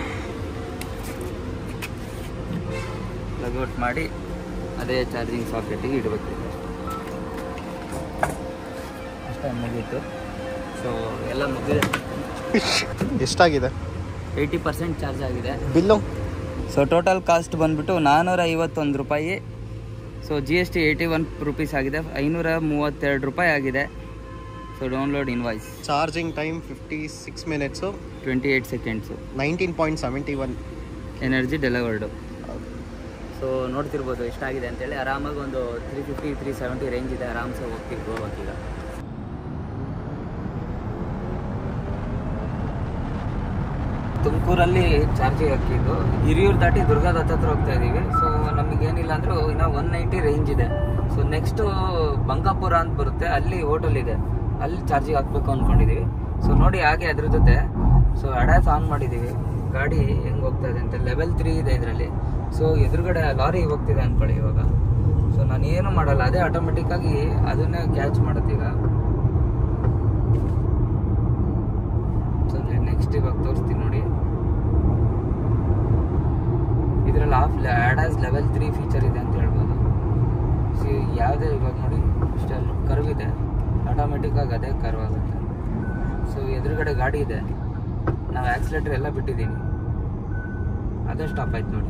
ಪ್ಲಗ್ಔಟ್ ಮಾಡಿ ಅದೇ ಚಾರ್ಜಿಂಗ್ ಸಾಕೆಟಿಗೆ ಇಡಬೇಕು ಅಷ್ಟೇ ಮುಗೀತು ಸೊ ಎಲ್ಲ ಮುಗಿದೆ ಎಷ್ಟಾಗಿದೆ ಏಯ್ಟಿ ಪರ್ಸೆಂಟ್ ಚಾರ್ಜ್ ಆಗಿದೆ ಬಿಲ್ಲು ಸೊ ಟೋಟಲ್ ಕಾಸ್ಟ್ ಬಂದ್ಬಿಟ್ಟು ನಾನ್ನೂರ ಐವತ್ತೊಂದು ರೂಪಾಯಿ so G S T eighty one rupees ಆಗಿದೆ ಐನೂರ ಮೂವತ್ತೆರಡು ರೂಪಾಯಿ ಆಗಿದೆ so download invoice charging time fifty six minutes twenty eight seconds nineteen point seventy one energy delivered so ನೋಡ್ತಿರ್ಬೋದು ಎಷ್ಟಾಗಿದೆ ಅಂತೇಳಿ ಆರಾಮಾಗಿ ಒಂದು three fifty three seventy range ಇದೆ ಆರಾಮ್ಸೆ ಹೋಗ್ತೀವಿ ಗೋವಾಕೀಗ ತುಮಕೂರಲ್ಲಿ ಚಾರ್ಜಿಗೆ ಹಾಕಿದ್ದು ಹಿರಿಯೂರು ದಾಟಿ ದುರ್ಗಾದತ್ತ ಹತ್ರ ಹೋಗ್ತಾ ಇದ್ದೀವಿ ಸೊ ನಮಗೇನಿಲ್ಲ ಅಂದರೂ ಇನ್ನೂ ಒನ್ ನೈಂಟಿ ರೇಂಜ್ ಇದೆ ಸೊ ನೆಕ್ಸ್ಟು ಬಂಕಾಪುರ ಅಂತ ಬರುತ್ತೆ ಅಲ್ಲಿ ಹೋಟೆಲ್ ಇದೆ ಅಲ್ಲಿ ಚಾರ್ಜಿಗೆ ಹಾಕ್ಬೇಕು ಅಂದ್ಕೊಂಡಿದ್ದೀವಿ ಸೊ ನೋಡಿ ಹಾಗೆ ಅದ್ರ ಜೊತೆ ಸೊ ಅಡ್ಯಾಸ್ ಆನ್ ಮಾಡಿದ್ದೀವಿ ಗಾಡಿ ಹೆಂಗ್ ಹೋಗ್ತಾ ಇದೆ ಅಂತ ಲೆವೆಲ್ ತ್ರೀ ಇದೆ ಇದರಲ್ಲಿ ಸೊ ಎದುರುಗಡೆ ಲಾರಿ ಹೋಗ್ತಿದೆ ಅನ್ಕೊಳ್ಳಿ ಇವಾಗ ಸೊ ನಾನು ಏನು ಮಾಡಲ್ಲ ಅದೇ ಆಟೋಮೆಟಿಕ್ ಆಗಿ ಅದನ್ನೇ ಕ್ಯಾಚ್ ಮಾಡುತ್ತೆ ಈಗ ಸೊ ನೆಕ್ಸ್ಟ್ ಇವಾಗ ತೋರಿಸ್ತೀನಿ ನೋಡಿ ಇದರಲ್ಲಿ of ADAS level three feature ಇದೆ ಅಂತ ಹೇಳ್ಬೋದು ಸಿ ಯಾವುದೇ ಇವಾಗ ನೋಡಿ ಇಷ್ಟೆಲ್ಲ ಕರ್ವ್ ಇದೆ ಆಟೋಮೆಟಿಕ್ ಆಗಿ ಅದೇ ಕರ್ವ್ ಆಗುತ್ತೆ ಸೊ ಎದುರುಗಡೆ ಗಾಡಿ ಇದೆ ನಾವು ಆಕ್ಸಿಲೇಟರ್ ಎಲ್ಲ ಬಿಟ್ಟಿದ್ದೀನಿ ಅದೇ ಸ್ಟಾಪ್ ಆಯ್ತು ನೋಡಿ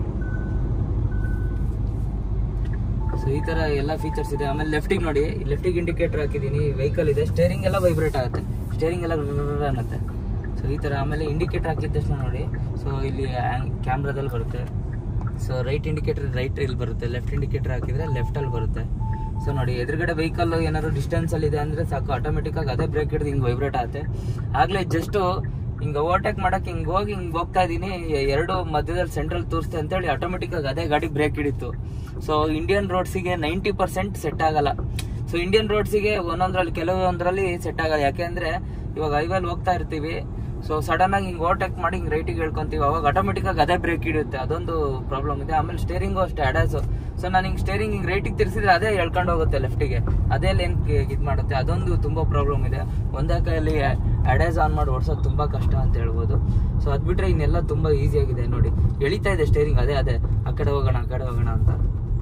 ಸೊ ಈ ತರ ಎಲ್ಲ ಫೀಚರ್ಸ್ ಇದೆ ಆಮೇಲೆ ಲೆಫ್ಟಿಗೆ ನೋಡಿ ಲೆಫ್ಟಿಗೆ ಇಂಡಿಕೇಟರ್ ಹಾಕಿದ್ದೀನಿ ವೆಹಿಕಲ್ ಇದೆ ಸ್ಟೇರಿಂಗ್ ಎಲ್ಲ ವೈಬ್ರೇಟ್ ಆಗುತ್ತೆ ಸ್ಟೇರಿಂಗ್ ಎಲ್ಲ ರರ್ರರ್ ಅನ್ನತ್ತೆ ಸೊ ಈ ತರ ಆಮೇಲೆ ಇಂಡಿಕೇಟರ್ ಹಾಕಿದ ತಕ್ಷಣ ನೋಡಿ ಸೊ ಇಲ್ಲಿ ಕ್ಯಾಮ್ರಾದಲ್ಲಿ ಬರುತ್ತೆ ಸೊ ರೈಟ್ ಇಂಡಿಕೇಟರ್ ರೈಟ್ ಇಲ್ಲಿ ಬರುತ್ತೆ ಲೆಫ್ಟ್ ಇಂಡಿಕೇಟರ್ ಹಾಕಿದ್ರೆ ಲೆಫ್ಟ್ ಅಲ್ಲಿ ಬರುತ್ತೆ ಸೊ ನೋಡಿ ಎದುರುಗಡೆ ವೆಹಿಕಲ್ ಏನಾದ್ರು ಡಿಸ್ಟೆನ್ಸ್ ಅಲ್ಲಿ ಇದೆ ಅಂದ್ರೆ ಸಾಕು ಆಟೋಮೆಟಿಕ್ ಆಗಿ ಅದೇ ಬ್ರೇಕ್ ಹಿಡಿದು ಹಿಂಗ್ ವೈಬ್ರೇಟ್ ಆಗುತ್ತೆ ಆಗ್ಲೇ ಜಸ್ಟ್ ಹಿಂಗ್ ಓವರ್ಟೇಕ್ ಮಾಡಕ್ ಹಿಂಗ್ ಹೋಗಿ ಹಿಂಗ್ ಹೋಗ್ತಾ ಇದೀನಿ ಎರಡು ಮಧ್ಯದಲ್ಲಿ ಸೆಂಟ್ರಲ್ ತೋರಿಸ್ತೆ ಅಂತೇಳಿ ಆಟೋಮೆಟಿಕ್ ಆಗಿ ಅದೇ ಗಾಡಿ ಬ್ರೇಕ್ ಹಿಡಿತು ಸೊ ಇಂಡಿಯನ್ ರೋಡ್ಸಿಗೆ ನೈಂಟಿ ಪರ್ಸೆಂಟ್ ಸೆಟ್ ಆಗಲ್ಲ ಸೊ ಇಂಡಿಯನ್ ರೋಡ್ಸಿಗೆ ಒಂದೊಂದ್ರಲ್ಲಿ ಕೆಲವೊಂದ್ರಲ್ಲಿ ಸೆಟ್ ಆಗಲ್ಲ ಯಾಕೆಂದ್ರೆ ಇವಾಗ ಹೈವೇಲಿ ಹೋಗ್ತಾ ಇರ್ತೀವಿ ಸೊ ಸಡನ್ ಆಗಿ ಹಿಂಗ್ ಓವರ್ಟೇಕ್ ಮಾಡಿ ಹಿಂಗ್ ರೈಟಿಗೆ ಹೇಳ್ಕೊಂತೀವಿ ಅವಾಗ ಆಟೋಮೆಟಿಕ್ ಆಗಿ ಅದೇ ಬ್ರೇಕ್ ಹಿಡಿಯುತ್ತೆ ಅದೊಂದು ಪ್ರಾಬ್ಲಮ್ ಇದೆ ಆಮೇಲೆ ಸ್ಟೇರಿಂಗು ಅಷ್ಟೇ ಅಡ್ಯಾಸು ಸೊ ನಾನು ಹಿಂಗ್ ಸ್ಟೇರಿಂಗ್ ಹಿಂಗ್ ರೈಟಿಗೆ ತಿರ್ಸಿದ್ರೆ ಅದೇ ಎಳ್ಕೊಂಡು ಹೋಗುತ್ತೆ ಲೆಫ್ಟಿಗೆ ಅದೇ ಲೇನ್ ಇದ್ ಮಾಡುತ್ತೆ ಅದೊಂದು ತುಂಬಾ ಪ್ರಾಬ್ಲಮ್ ಇದೆ ಒಂದೇ ಕೈಯಲ್ಲಿ ಅಡ್ಯಾಸ್ ಆನ್ ಮಾಡಿ ಓಡಿಸೋದು ತುಂಬಾ ಕಷ್ಟ ಅಂತ ಹೇಳ್ಬೋದು ಸೊ ಅದ್ ಬಿಟ್ರೆ ಇನ್ನೆಲ್ಲ ತುಂಬಾ ಈಸಿ ಆಗಿದೆ ನೋಡಿ ಎಳಿತಾ ಇದೆ ಸ್ಟೇರಿಂಗ್ ಅದೇ ಅದೇ ಆ ಕಡೆ ಹೋಗೋಣ ಆ ಕಡೆ ಹೋಗೋಣ ಅಂತ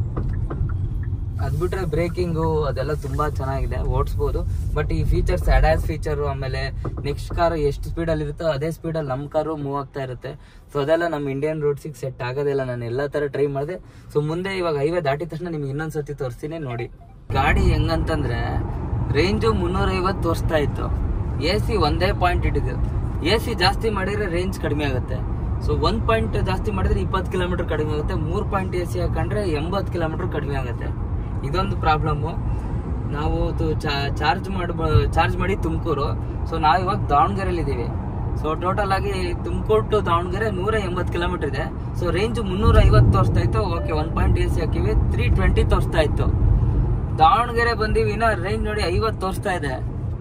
ಅದ್ ಬಿಟ್ರೆ ಬ್ರೇಕಿಂಗು ಅದೆಲ್ಲ ತುಂಬಾ ಚೆನ್ನಾಗಿದೆ ಓಡಿಸ್ಬೋದು ಬಟ್ ಈ ಫೀಚರ್ಸ್ ಅಡ್ಯಾಸ್ ಫೀಚರ್ ಆಮೇಲೆ ನೆಕ್ಸ್ಟ್ ಕಾರ್ ಎಷ್ಟು ಸ್ಪೀಡಲ್ಲಿ ಇರುತ್ತೋ ಅದೇ ಸ್ಪೀಡಲ್ಲಿ ನಮ್ಮ ಕಾರು ಮೂವ್ ಆಗ್ತಾ ಇರುತ್ತೆ ಸೊ ಅದೆಲ್ಲ ನಮ್ಮ ಇಂಡಿಯನ್ ರೋಡ್ಸಿಗೆ ಸೆಟ್ ಆಗೋದಿಲ್ಲ ನಾನು ಎಲ್ಲ ತರ ಟ್ರೈ ಮಾಡಿದೆ ಸೊ ಮುಂದೆ ಇವಾಗ ಹೈವೇ ದಾಟಿದ ತಕ್ಷಣ ನಿಮ್ಗೆ ಇನ್ನೊಂದ್ಸತಿ ತೋರಿಸ್ತೀನಿ ನೋಡಿ ಗಾಡಿ ಹೆಂಗಂತಂದ್ರೆ ರೇಂಜು ಮುನ್ನೂರೈವತ್ತು ತೋರಿಸ್ತಾ ಇತ್ತು ಎ ಸಿ ಒಂದೇ ಪಾಯಿಂಟ್ ಇಟ್ಟಿದ್ದು ಎ ಸಿ ಜಾಸ್ತಿ ಮಾಡಿದ್ರೆ ರೇಂಜ್ ಕಡಿಮೆ ಆಗುತ್ತೆ ಸೊ ಒಂದ್ ಪಾಯಿಂಟ್ ಜಾಸ್ತಿ ಮಾಡಿದ್ರೆ ಇಪ್ಪತ್ತು ಕಿಲೋಮೀಟರ್ ಕಡಿಮೆ ಆಗುತ್ತೆ ಮೂರ್ ಪಾಯಿಂಟ್ ಎ ಸಿ ಹಾಕೊಂಡ್ರೆ ಎಂಬತ್ತು ಕಿಲೋಮೀಟರ್ ಕಡಿಮೆ ಆಗುತ್ತೆ ಇದೊಂದು ಪ್ರಾಬ್ಲಮ್ಮು ನಾವು ಚಾರ್ಜ್ ಮಾಡ ಚಾರ್ಜ್ ಮಾಡಿ ತುಮಕೂರು ಸೊ ನಾವು ಇವಾಗ ದಾವಣಗೆರೆಯಲ್ಲಿ ಇದ್ದೀವಿ ಸೊ ಟೋಟಲ್ ಆಗಿ ತುಮಕೂರು ಟು ದಾವಣಗೆರೆ ನೂರ ಎಂಬತ್ತು ಕಿಲೋಮೀಟರ್ ಇದೆ ಸೊ ರೇಂಜ್ ಮುನ್ನೂರ ಐವತ್ತು ತೋರಿಸ್ತಾ ಇತ್ತು okay one point A C ಹಾಕಿವಿ ತ್ರೀ ಟ್ವೆಂಟಿ ತೋರಿಸ್ತಾ ಇತ್ತು ದಾವಣಗೆರೆ ಬಂದೀವಿ ಇನ್ನ ರೇಂಜ್ ನೋಡಿ ಐವತ್ತು ತೋರಿಸ್ತಾ ಇದೆ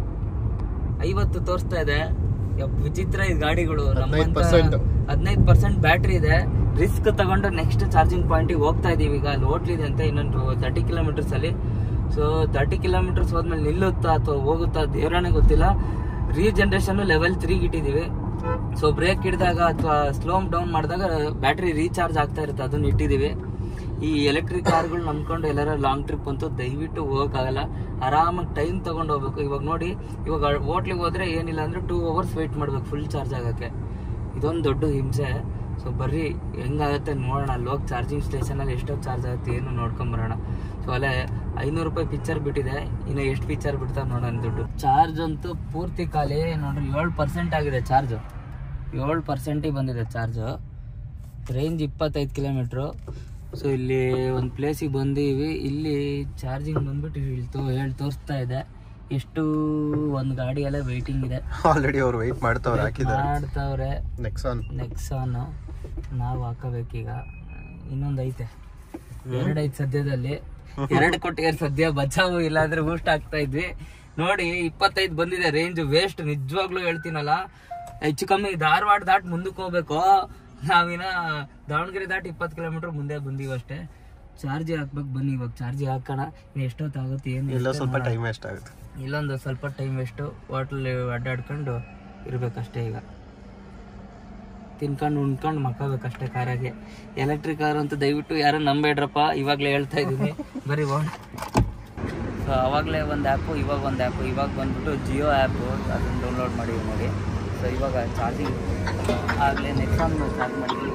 ಐವತ್ತು ತೋರಿಸ್ತಾ ಇದೆ ಯಪ್ಪ, ವಿಚಿತ್ರ ಈ ಗಾಡಿಗಳು ನಮ್ಮಂತ 15%. ಹದಿನೈದು ಪರ್ಸೆಂಟ್ ಬ್ಯಾಟ್ರಿ ಇದೆ ರಿಸ್ಕ್ ತಗೊಂಡು ನೆಕ್ಸ್ಟ್ ಚಾರ್ಜಿಂಗ್ ಪಾಯಿಂಟಿಗೆ ಹೋಗ್ತಾ ಇದೀವಿ ಈಗ ಅಲ್ಲಿ ಹೋಟ್ಲಿದೆ ಅಂತ ಇನ್ನೊಂದು ತರ್ಟಿ ಕಿಲೋಮೀಟರ್ಸ್ ಅಲ್ಲಿ ಸೊ ತರ್ಟಿ ಕಿಲೋಮೀಟರ್ಸ್ ಹೋದ್ಮೇಲೆ ನಿಲ್ಲುತ್ತಾ ಅಥವಾ ಹೋಗುತ್ತಾ ದೇವರಾನೇ ಗೊತ್ತಿಲ್ಲ ರೀಜನರೇಷನ್ ಲೆವೆಲ್ ತ್ರೀಗೆ ಇಟ್ಟಿದೀವಿ ಸೊ ಬ್ರೇಕ್ ಹಿಡಿದಾಗ ಅಥವಾ ಸ್ಲೋ ಡೌನ್ ಮಾಡಿದಾಗ ಬ್ಯಾಟ್ರಿ ರೀಚಾರ್ಜ್ ಆಗ್ತಾ ಇರುತ್ತೆ ಅದನ್ನ ಇಟ್ಟಿದೀವಿ ಈ ಎಲೆಕ್ಟ್ರಿಕ್ ಕಾರ್ಗಳು ನಂಬ್ಕೊಂಡು ಎಲ್ಲಾರ ಲಾಂಗ್ ಟ್ರಿಪ್ ಅಂತೂ ದಯವಿಟ್ಟು ಹೋಗಕ್ಕಾಗಲ್ಲ ಆರಾಮಾಗಿ ಟೈಮ್ ತಗೊಂಡು ಹೋಗ್ಬೇಕು ಇವಾಗ ನೋಡಿ ಇವಾಗ ಹೋಟ್ಲಿಗೆ ಹೋದ್ರೆ ಏನಿಲ್ಲ ಅಂದ್ರೆ ಟೂ ಅವರ್ಸ್ ವೆಯ್ಟ್ ಮಾಡ್ಬೇಕು ಫುಲ್ ಚಾರ್ಜ್ ಆಗಕ್ಕೆ ಇದೊಂದು ದೊಡ್ಡ ಹಿಂಸೆ ಸೊ ಬರ್ರಿ ಹೆಂಗಾಗತ್ತೆ ನೋಡೋಣ ಅಲ್ಲಿ ಹೋಗಿ ಚಾರ್ಜಿಂಗ್ ಸ್ಟೇಷನಲ್ಲಿ ಎಷ್ಟೊತ್ತು ಚಾರ್ಜ್ ಆಗುತ್ತೆ ಏನು ನೋಡ್ಕೊಂಬರೋಣ ಸೊ ಅಲ್ಲೇ ಐನೂರು ರೂಪಾಯಿ ಪಿಕ್ಚರ್ ಬಿಟ್ಟಿದೆ ಇನ್ನು ಎಷ್ಟು ಪಿಕ್ಚರ್ ಬಿಡ್ತಾರೆ ನೋಡೋಣ ದುಡ್ಡು ಚಾರ್ಜ್ ಅಂತೂ ಪೂರ್ತಿ ಖಾಲಿ ನೋಡ್ರಿ ಏಳು ಪರ್ಸೆಂಟ್ ಆಗಿದೆ ಚಾರ್ಜ್ ಏಳು ಪರ್ಸೆಂಟಿಗೆ ಬಂದಿದೆ ಚಾರ್ಜು ರೇಂಜ್ ಇಪ್ಪತ್ತೈದು ಕಿಲೋಮೀಟ್ರು ಸೊ ಇಲ್ಲಿ ಒಂದು ಪ್ಲೇಸಿಗೆ ಬಂದೀವಿ ಇಲ್ಲಿ ಚಾರ್ಜಿಂಗ್ ಬಂದ್ಬಿಟ್ಟು ಇಲ್ಲಿ ತೋ ಹೇಳಿ ತೋರಿಸ್ತಾ ಇದೆ ಎಷ್ಟು ಒಂದು ಗಾಡಿ ಎಲ್ಲ ವೆಯ್ಟಿಂಗ್ ಇದೆ ಆಲ್ರೆಡಿ ಅವ್ರು ವೆಯ್ಟ್ ಮಾಡ್ತವ್ರು ಹಾಕಿದ್ದಾರೆ ಮಾಡ್ತಾವ್ರೆ ನೆಕ್ಸಾನ್ ನೆಕ್ಸಾನ್ ನಾವು ಹಾಕಬೇಕೀಗ ಇನ್ನೊಂದು ಐತೆ ಎರಡು ಐತೆ ಸದ್ಯದಲ್ಲಿ ಎರಡು ಕೊಟ್ಟಿಗೆ ಸದ್ಯ ಬಚಾವು ಇಲ್ಲಾಂದ್ರೆ ಬೂಸ್ಟ್ ಆಗ್ತಾ ಇದ್ವಿ ನೋಡಿ ಇಪ್ಪತ್ತೈದು ಬಂದಿದೆ ರೇಂಜ್ ವೇಸ್ಟ್ ನಿಜವಾಗ್ಲೂ ಹೇಳ್ತೀನಲ್ಲ ಹೆಚ್ಚು ಕಮ್ಮಿ ಧಾರವಾಡ ದಾಟ್ ಮುಂದಕ್ಕೆ ಹೋಗ್ಬೇಕು ನಾವಿನ ದಾವಣಗೆರೆ ದಾಟಿ ಇಪ್ಪತ್ತು ಕಿಲೋಮೀಟರ್ ಮುಂದೆ ಬಂದೀವಿ ಅಷ್ಟೇ ಚಾರ್ಜ್ ಹಾಕ್ಬೇಕು ಬನ್ನಿ ಇವಾಗ ಚಾರ್ಜ್ ಹಾಕೋಣ ಇನ್ನು ಎಷ್ಟೊತ್ತಾಗುತ್ತೆ ಏನು ಎಲ್ಲ ಸ್ವಲ್ಪ ಟೈಮ್ ವೇಸ್ಟ್ ಆಗುತ್ತೆ ಇಲ್ಲೊಂದು ಸ್ವಲ್ಪ ಟೈಮ್ ವೇಸ್ಟು ಹೋಟ್ಲ್ ಅಡ್ಡಾಡ್ಕೊಂಡು ಇರ್ಬೇಕಷ್ಟೇ ಈಗ ತಿನ್ಕೊಂಡು ಉಣ್ಕೊಂಡು ಮಕ್ಕೋಬೇಕಷ್ಟೇ ಕಾರಾಗೆ ಎಲೆಕ್ಟ್ರಿಕ್ ಕಾರ್ ಅಂತ ದಯವಿಟ್ಟು ಯಾರು ನಂಬೇಡ್ರಪ್ಪ ಇವಾಗಲೇ ಹೇಳ್ತಾ ಇದ್ದೀನಿ ಬರೀ ಹೋಣ ಸೊ ಅವಾಗಲೇ ಒಂದು ಆ್ಯಪು ಇವಾಗ ಒಂದು ಆ್ಯಪು ಇವಾಗ ಬಂದ್ಬಿಟ್ಟು ಜಿಯೋ ಆ್ಯಪು ಅದನ್ನು ಡೌನ್ಲೋಡ್ ಮಾಡಿ ನೋಡಿ ಸೊ ಇವಾಗ ಚಾರ್ಜಿಂಗ್ ಆಗಲೇ ನೆಕ್ಸಾನ್ ಚಾರ್ಜ್ ಮಾಡಿದ್ವಿ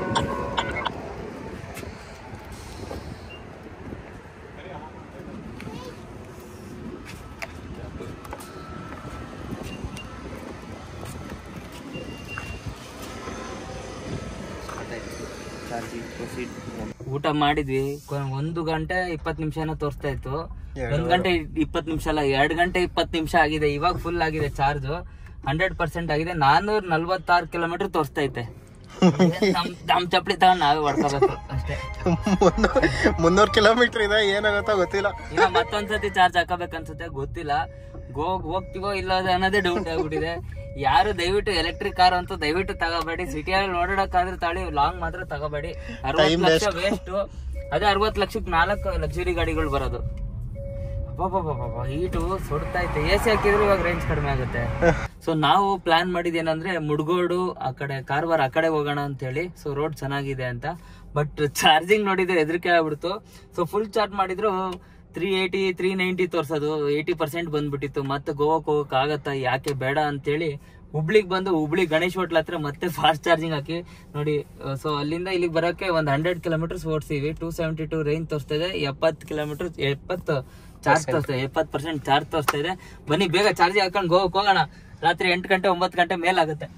ಚಾರ್ಜಿಂಗ್ ಪ್ರೊಸೀಡ್ ಊಟ ಮಾಡಿದ್ವಿ ಕೊ- ಒಂದು ಗಂಟೆ ಇಪ್ಪತ್ತು ನಿಮಿಷನ ತೋರಿಸ್ತಾ ಇತ್ತು ಎರಡು ಒಂದ್ ಗಂಟೆ ಇಪ್ಪತ್ತು ನಿಮಿಷ ಅಲ್ಲ ಎರಡು ಗಂಟೆ ಇಪ್ಪತ್ತು ನಿಮಿಷ ಆಗಿದೆ ಇವಾಗ ಫುಲ್ ಆಗಿದೆ ಚಾರ್ಜ್ ಹಂಡ್ರೆಡ್ ಪರ್ಸೆಂಟ್ ಆಗಿದೆ ನಾನೂರ ನಲ್ವತ್ತಾರು ಕಿಲೋಮೀಟರ್ ತೋರಿಸ್ತಾ ಐತೆ ನಮ್ ನಮ್ ಚಪ್ಪಲಿ ತಗೊಂಡ್ ನಾವೇ ಹೊಡ್ಕೋಬೇಕು ಅಷ್ಟೇ ಮುನ್ನೂರು ಕಿಲೋಮೀಟರ್ ಇದೆ ಏನಾಗುತ್ತೋ ಗೊತ್ತಿಲ್ಲ ಈಗ ಮತ್ತೊಂದ್ಸತಿ ಚಾರ್ಜ್ ಹಾಕಬೇಕನ್ಸುತ್ತೆ ಗೊತ್ತಿಲ್ಲ ಗೋಗ್ ಹೋಗ್ತೀವೋ ಇಲ್ಲ ಅನ್ನೋದೇ ಡೌಟ್ ಆಗ್ಬಿಟ್ಟಿದೆ ಯಾರು ದಯವಿಟ್ಟು ಎಲೆಕ್ಟ್ರಿಕ್ ಕಾರ್ ಅಂತೂ ದಯವಿಟ್ಟು ತಗೋಬೇಡಿ ಸಿಟಿಯಲ್ಲಿ ಓಡಾಡಕ್ಕಾದ್ರೆ ತಾಳಿ ಲಾಂಗ್ ಮಾತ್ರ ತಗೋಬೇಡಿ ಅರವತ್ತು ಲಕ್ಷ ವೇಸ್ಟ್ ಅದೇ ಅರವತ್ತು ಲಕ್ಷಕ್ಕೆ ನಾಲ್ಕು ಲಕ್ಸುರಿ ಗಾಡಿಗಳು ಬರೋದು ಹೀಟು ಸುಡ್ತೈತೆ ಎ ಸಿ ಹಾಕಿದ್ರೆ ಇವಾಗ ರೇಂಜ್ ಕಡಿಮೆ ಆಗುತ್ತೆ ಸೊ ನಾವು ಪ್ಲಾನ್ ಮಾಡಿದೇನಂದ್ರೆ ಮುಡ್ಗೋಡು ಆ ಕಡೆ ಕಾರವಾರ ಆ ಕಡೆ ಹೋಗೋಣ ಅಂತ ಹೇಳಿ ಸೊ ರೋಡ್ ಚೆನ್ನಾಗಿದೆ ಅಂತ ಬಟ್ ಚಾರ್ಜಿಂಗ್ ನೋಡಿದ್ರೆ ಹೆದರಿಕೆ ಆಗ್ಬಿಡ್ತು ಸೊ ಫುಲ್ ಚಾರ್ಜ್ ಮಾಡಿದ್ರು ತ್ರೀ ಏಯ್ಟಿ ತ್ರೀ ನೈಂಟಿ ತೋರ್ಸೋದು ಏಯ್ಟಿ ಪರ್ಸೆಂಟ್ ಬಂದ್ಬಿಟ್ಟಿತ್ತು ಮತ್ತೆ ಗೋವಾಕ್ ಹೋಗಕ್ ಆಗತ್ತಾ ಯಾಕೆ ಬೇಡ ಅಂತೇಳಿ ಹುಬ್ಳಿಗ್ ಬಂದು ಹುಬ್ಳಿ ಗಣೇಶ್ ಹೋಟ್ಲ್ ಹತ್ರ ಮತ್ತೆ ಫಾಸ್ಟ್ ಚಾರ್ಜಿಂಗ್ ಹಾಕಿ ನೋಡಿ ಸೊ ಅಲ್ಲಿಂದ ಇಲ್ಲಿಗೆ ಬರೋಕೆ ಒಂದ್ ಹಂಡ್ರೆಡ್ ಕಿಲೋಮೀಟರ್ಸ್ ಓಡಿಸಿವಿ ಟೂ ಸೆವೆಂಟಿ ಟೂ ರೇಂಜ್ ತೋರಿಸ್ತಾ ಇದೆ ಎಪ್ಪತ್ತು ಕಿಲೋಮೀಟರ್ ಎಪ್ಪತ್ತು ಚಾರ್ಜ್ ತೋರಿಸ್ತಾ ಇದೆ ಎಪ್ಪತ್ತು ಪರ್ಸೆಂಟ್ ಚಾರ್ಜ್ ತೋರಿಸ್ತಾ ಇದೆ ಬನ್ನಿ ಬೇಗ ಚಾರ್ಜ್ ಹಾಕೊಂಡು ಗೋವಾಕ್ ಹೋಗೋಣ ರಾತ್ರಿ ಎಂಟು ಗಂಟೆ ಒಂಬತ್ತು ಗಂಟೆ ಮೇಲಾಗುತ್ತೆ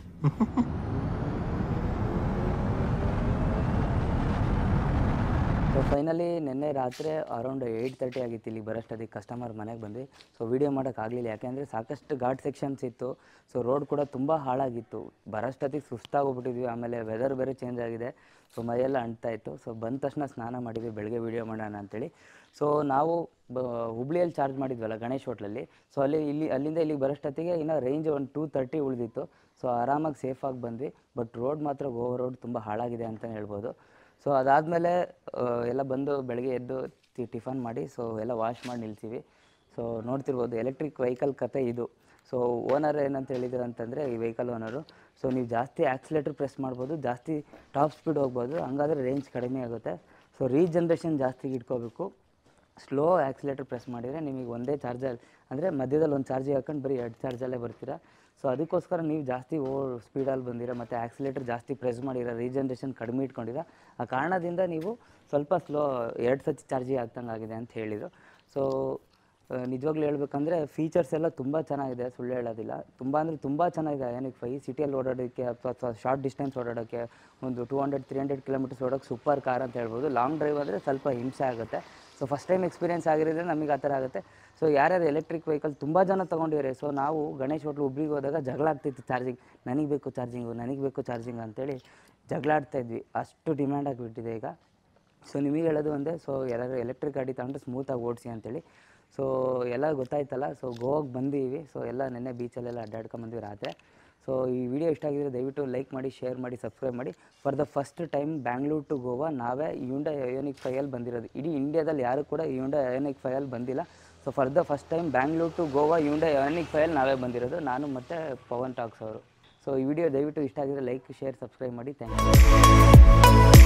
ಸೊ ಫೈನಲಿ ನಿನ್ನೆ ರಾತ್ರಿ ಅರೌಂಡ್ ಏಯ್ಟ್ ತರ್ಟಿ ಆಗಿತ್ತು ಇಲ್ಲಿ ಬರೋಷ್ಟೊತ್ತಿಗೆ ಕಸ್ಟಮರ್ ಮನೆಗೆ ಬಂದ್ವಿ ಸೊ ವೀಡಿಯೋ ಮಾಡೋಕ್ಕಾಗಲಿಲ್ಲ ಯಾಕೆಂದರೆ ಸಾಕಷ್ಟು ಘಾಟ್ ಸೆಕ್ಷನ್ಸ್ ಇತ್ತು ಸೊ ರೋಡ್ ಕೂಡ ತುಂಬ ಹಾಳಾಗಿತ್ತು ಬರೋಷ್ಟೊತ್ತಿಗೆ ಸುಸ್ತಾಗೋಗ್ಬಿಟ್ಟಿದ್ವಿ ಆಮೇಲೆ ವೆದರ್ ಬೇರೆ ಚೇಂಜ್ ಆಗಿದೆ ಸೊ ಮೈಯೆಲ್ಲ ಅಂಟ್ತಾ ಇತ್ತು ಸೊ ಬಂದ ತಕ್ಷಣ ಸ್ನಾನ ಮಾಡಿದ್ವಿ ಬೆಳಗ್ಗೆ ವೀಡಿಯೋ ಮಾಡೋಣ ಅಂತೇಳಿ ಸೊ ನಾವು ಬ ಹುಬ್ಳಿಯಲ್ಲಿ ಚಾರ್ಜ್ ಮಾಡಿದ್ವಲ್ಲ ಗಣೇಶ್ ಹೋಟ್ಲಲ್ಲಿ ಸೊ ಅಲ್ಲಿ ಇಲ್ಲಿ ಅಲ್ಲಿಂದ ಇಲ್ಲಿಗೆ ಬರೋಷ್ಟೊತ್ತಿಗೆ ಇನ್ನೂ ರೇಂಜ್ ಒಂದು ಟೂ ತರ್ಟಿ ಉಳಿದಿತ್ತು ಸೊ ಆರಾಮಾಗಿ ಸೇಫಾಗಿ ಬಂದ್ವಿ ಬಟ್ ರೋಡ್ ಮಾತ್ರ ಗೋವಾ ರೋಡ್ ತುಂಬ ಹಾಳಾಗಿದೆ ಅಂತಲೇ ಹೇಳ್ಬೋದು ಸೊ ಅದಾದಮೇಲೆ ಎಲ್ಲ ಬಂದು ಬೆಳಗ್ಗೆ ಎದ್ದು ಟಿ- ಟಿಫನ್ ಮಾಡಿ ಸೊ ಎಲ್ಲ ವಾಶ್ ಮಾಡಿ ನಿಲ್ತೀವಿ ಸೊ ನೋಡ್ತಿರ್ಬೋದು ಎಲೆಕ್ಟ್ರಿಕ್ ವೆಹಿಕಲ್ ಕತೆ ಇದು ಸೊ ಓನರ್ ಏನಂತ ಹೇಳಿದ್ರು ಅಂತಂದರೆ ಈ ವೆಹಿಕಲ್ ಓನರು ಸೊ ನೀವು ಜಾಸ್ತಿ ಆಕ್ಸಿಲೇಟರ್ ಪ್ರೆಸ್ ಮಾಡ್ಬೋದು ಜಾಸ್ತಿ ಟಾಪ್ ಸ್ಪೀಡ್ ಹೋಗ್ಬೋದು ಹಂಗಾದ್ರೆ ರೇಂಜ್ ಕಡಿಮೆ ಆಗುತ್ತೆ ಸೊ ರೀಜನ್ರೇಷನ್ ಜಾಸ್ತಿ ಇಟ್ಕೋಬೇಕು ಸ್ಲೋ ಆಕ್ಸಿಲೇಟರ್ ಪ್ರೆಸ್ ಮಾಡಿದರೆ ನಿಮಗೆ ಒಂದೇ ಚಾರ್ಜಲ್ಲಿ ಅಂದರೆ ಮಧ್ಯದಲ್ಲಿ ಒಂದು ಚಾರ್ಜಿಗೆ ಹಾಕೊಂಡು ಬರೀ ಎರಡು ಚಾರ್ಜಲ್ಲೇ ಬರ್ತೀರಾ ಸೊ ಅದಕ್ಕೋಸ್ಕರ ನೀವು ಜಾಸ್ತಿ ಓ ಸ್ಪೀಡಲ್ಲಿ ಬಂದಿರ ಮತ್ತು ಆಕ್ಸಿಲೇಟರ್ ಜಾಸ್ತಿ ಪ್ರೆಸ್ ಮಾಡಿರ ರೀಜನ್ರೇಷನ್ ಕಡಿಮೆ ಇಟ್ಕೊಂಡಿರ ಆ ಕಾರಣದಿಂದ ನೀವು ಸ್ವಲ್ಪ ಸ್ಲೋ ಎರಡು ಸತಿ ಚಾರ್ಜಿಗೆ ಆಗ್ತಂಗೆ ಆಗಿದೆ ಅಂತ ಹೇಳಿದರು ಸೊ ನಿಜವಾಗ್ಲೂ ಹೇಳ್ಬೇಕಂದ್ರೆ ಫೀಚರ್ಸ್ ಎಲ್ಲ ತುಂಬ ಚೆನ್ನಾಗಿದೆ ಸುಳ್ಳು ಹೇಳೋದಿಲ್ಲ ತುಂಬ ಅಂದರೆ ತುಂಬ ಚೆನ್ನಾಗಿದೆ ಏನಕ್ಕೆ ಫೈ ಸಿಟಿಯಲ್ಲಿ ಓಡಾಡೋಕ್ಕೆ ಅಥವಾ ಶಾರ್ಟ್ ಡಿಸ್ಟೆನ್ಸ್ ಓಡಾಡೋಕ್ಕೆ ಒಂದು two hundred three hundred kilometres ಓಡೋಕ್ಕೆ ಸೂಪರ್ ಕಾರ್ ಅಂತ ಹೇಳ್ಬೋದು ಲಾಂಗ್ ಡ್ರೈವ್ ಆದರೆ ಸ್ವಲ್ಪ ಹಿಂಸೆ ಆಗುತ್ತೆ ಸೊ ಫಸ್ಟ್ ಟೈಮ್ ಎಕ್ಸ್ಪೀರಿಯನ್ಸ್ ಆಗಿರೋದ್ರೆ ನಮಗೆ ಆ ಥರ ಆಗುತ್ತೆ ಸೊ ಯಾರ್ಯಾರು ಎಲೆಕ್ಟ್ರಿಕ್ ವೆಹಿಕಲ್ ತುಂಬ ಜನ ತೊಗೊಂಡಿದ್ದಾರೆ ಸೊ ನಾವು ಗಣೇಶ್ ಹೋಟ್ಲು ಹುಬ್ಳಿಗೆ ಹೋದಾಗ ಜಗಳ ಆಗ್ತಿತ್ತು ಚಾರ್ಜಿಂಗ್ ನನಗೆ ಬೇಕು ಚಾರ್ಜಿಂಗು ನನಗೆ ಬೇಕು ಚಾರ್ಜಿಂಗ್ ಅಂತೇಳಿ ಜಗಳ ಆಡ್ತಾ ಇದ್ವಿ ಅಷ್ಟು ಡಿಮ್ಯಾಂಡ್ ಆಗಿಬಿಟ್ಟಿದೆ ಈಗ ಸೊ ನಿಮಗೆ ಹೇಳೋದು ಒಂದೇ ಸೊ ಯಾರು ಎಲೆಕ್ಟ್ರಿಕ್ ಗಾಡಿ ತಗೊಂಡ್ರೆ ಸ್ಮೂತಾಗಿ ಓಡಿಸಿ ಅಂತೇಳಿ ಸೊ ಎಲ್ಲ ಗೊತ್ತಾಯ್ತಲ್ಲ ಸೊ ಗೋವಾಗೆ ಬಂದೀವಿ ಸೊ ಎಲ್ಲ ನೆನ್ನೆ ಬೀಚಲ್ಲೆಲ್ಲ ಅಡ್ಡಾಡ್ಕೊಂಬಂದ್ವಿ ರಾತ್ರಿ ಸೊ ಈ ವಿಡಿಯೋ ಇಷ್ಟ ಆಗಿದ್ರೆ ದಯವಿಟ್ಟು ಲೈಕ್ ಮಾಡಿ ಶೇರ್ ಮಾಡಿ ಸಬ್ಸ್ಕ್ರೈಬ್ ಮಾಡಿ for the first time Bangalore to Goa ನಾವೇ ಯುಂಡ ಅಯೋನಿಕ್ ಫೈಯಲ್ಲಿ ಬಂದಿರೋದು ಇಡೀ ಇಂಡಿಯಾದಲ್ಲಿ ಯಾರು ಕೂಡ ಯುಂಡ ಅಯೋನಿಕ್ ಫೈಯಲ್ಲಿ ಬಂದಿಲ್ಲ so for the first time Bangalore to Goa Hyundai Ioniq ಫೈಯಲ್ಲಿ ನಾವೇ ಬಂದಿರೋದು ನಾನು ಮತ್ತು ಪವನ್ ಟಾಕ್ಸ್ ಅವರು ಸೊ ಈ ವಿಡಿಯೋ ದಯವಿಟ್ಟು ಇಷ್ಟ ಆಗಿದ್ರೆ ಲೈಕ್ ಶೇರ್ ಸಬ್ಸ್ಕ್ರೈಬ್ ಮಾಡಿ ಥ್ಯಾಂಕ್ ಯು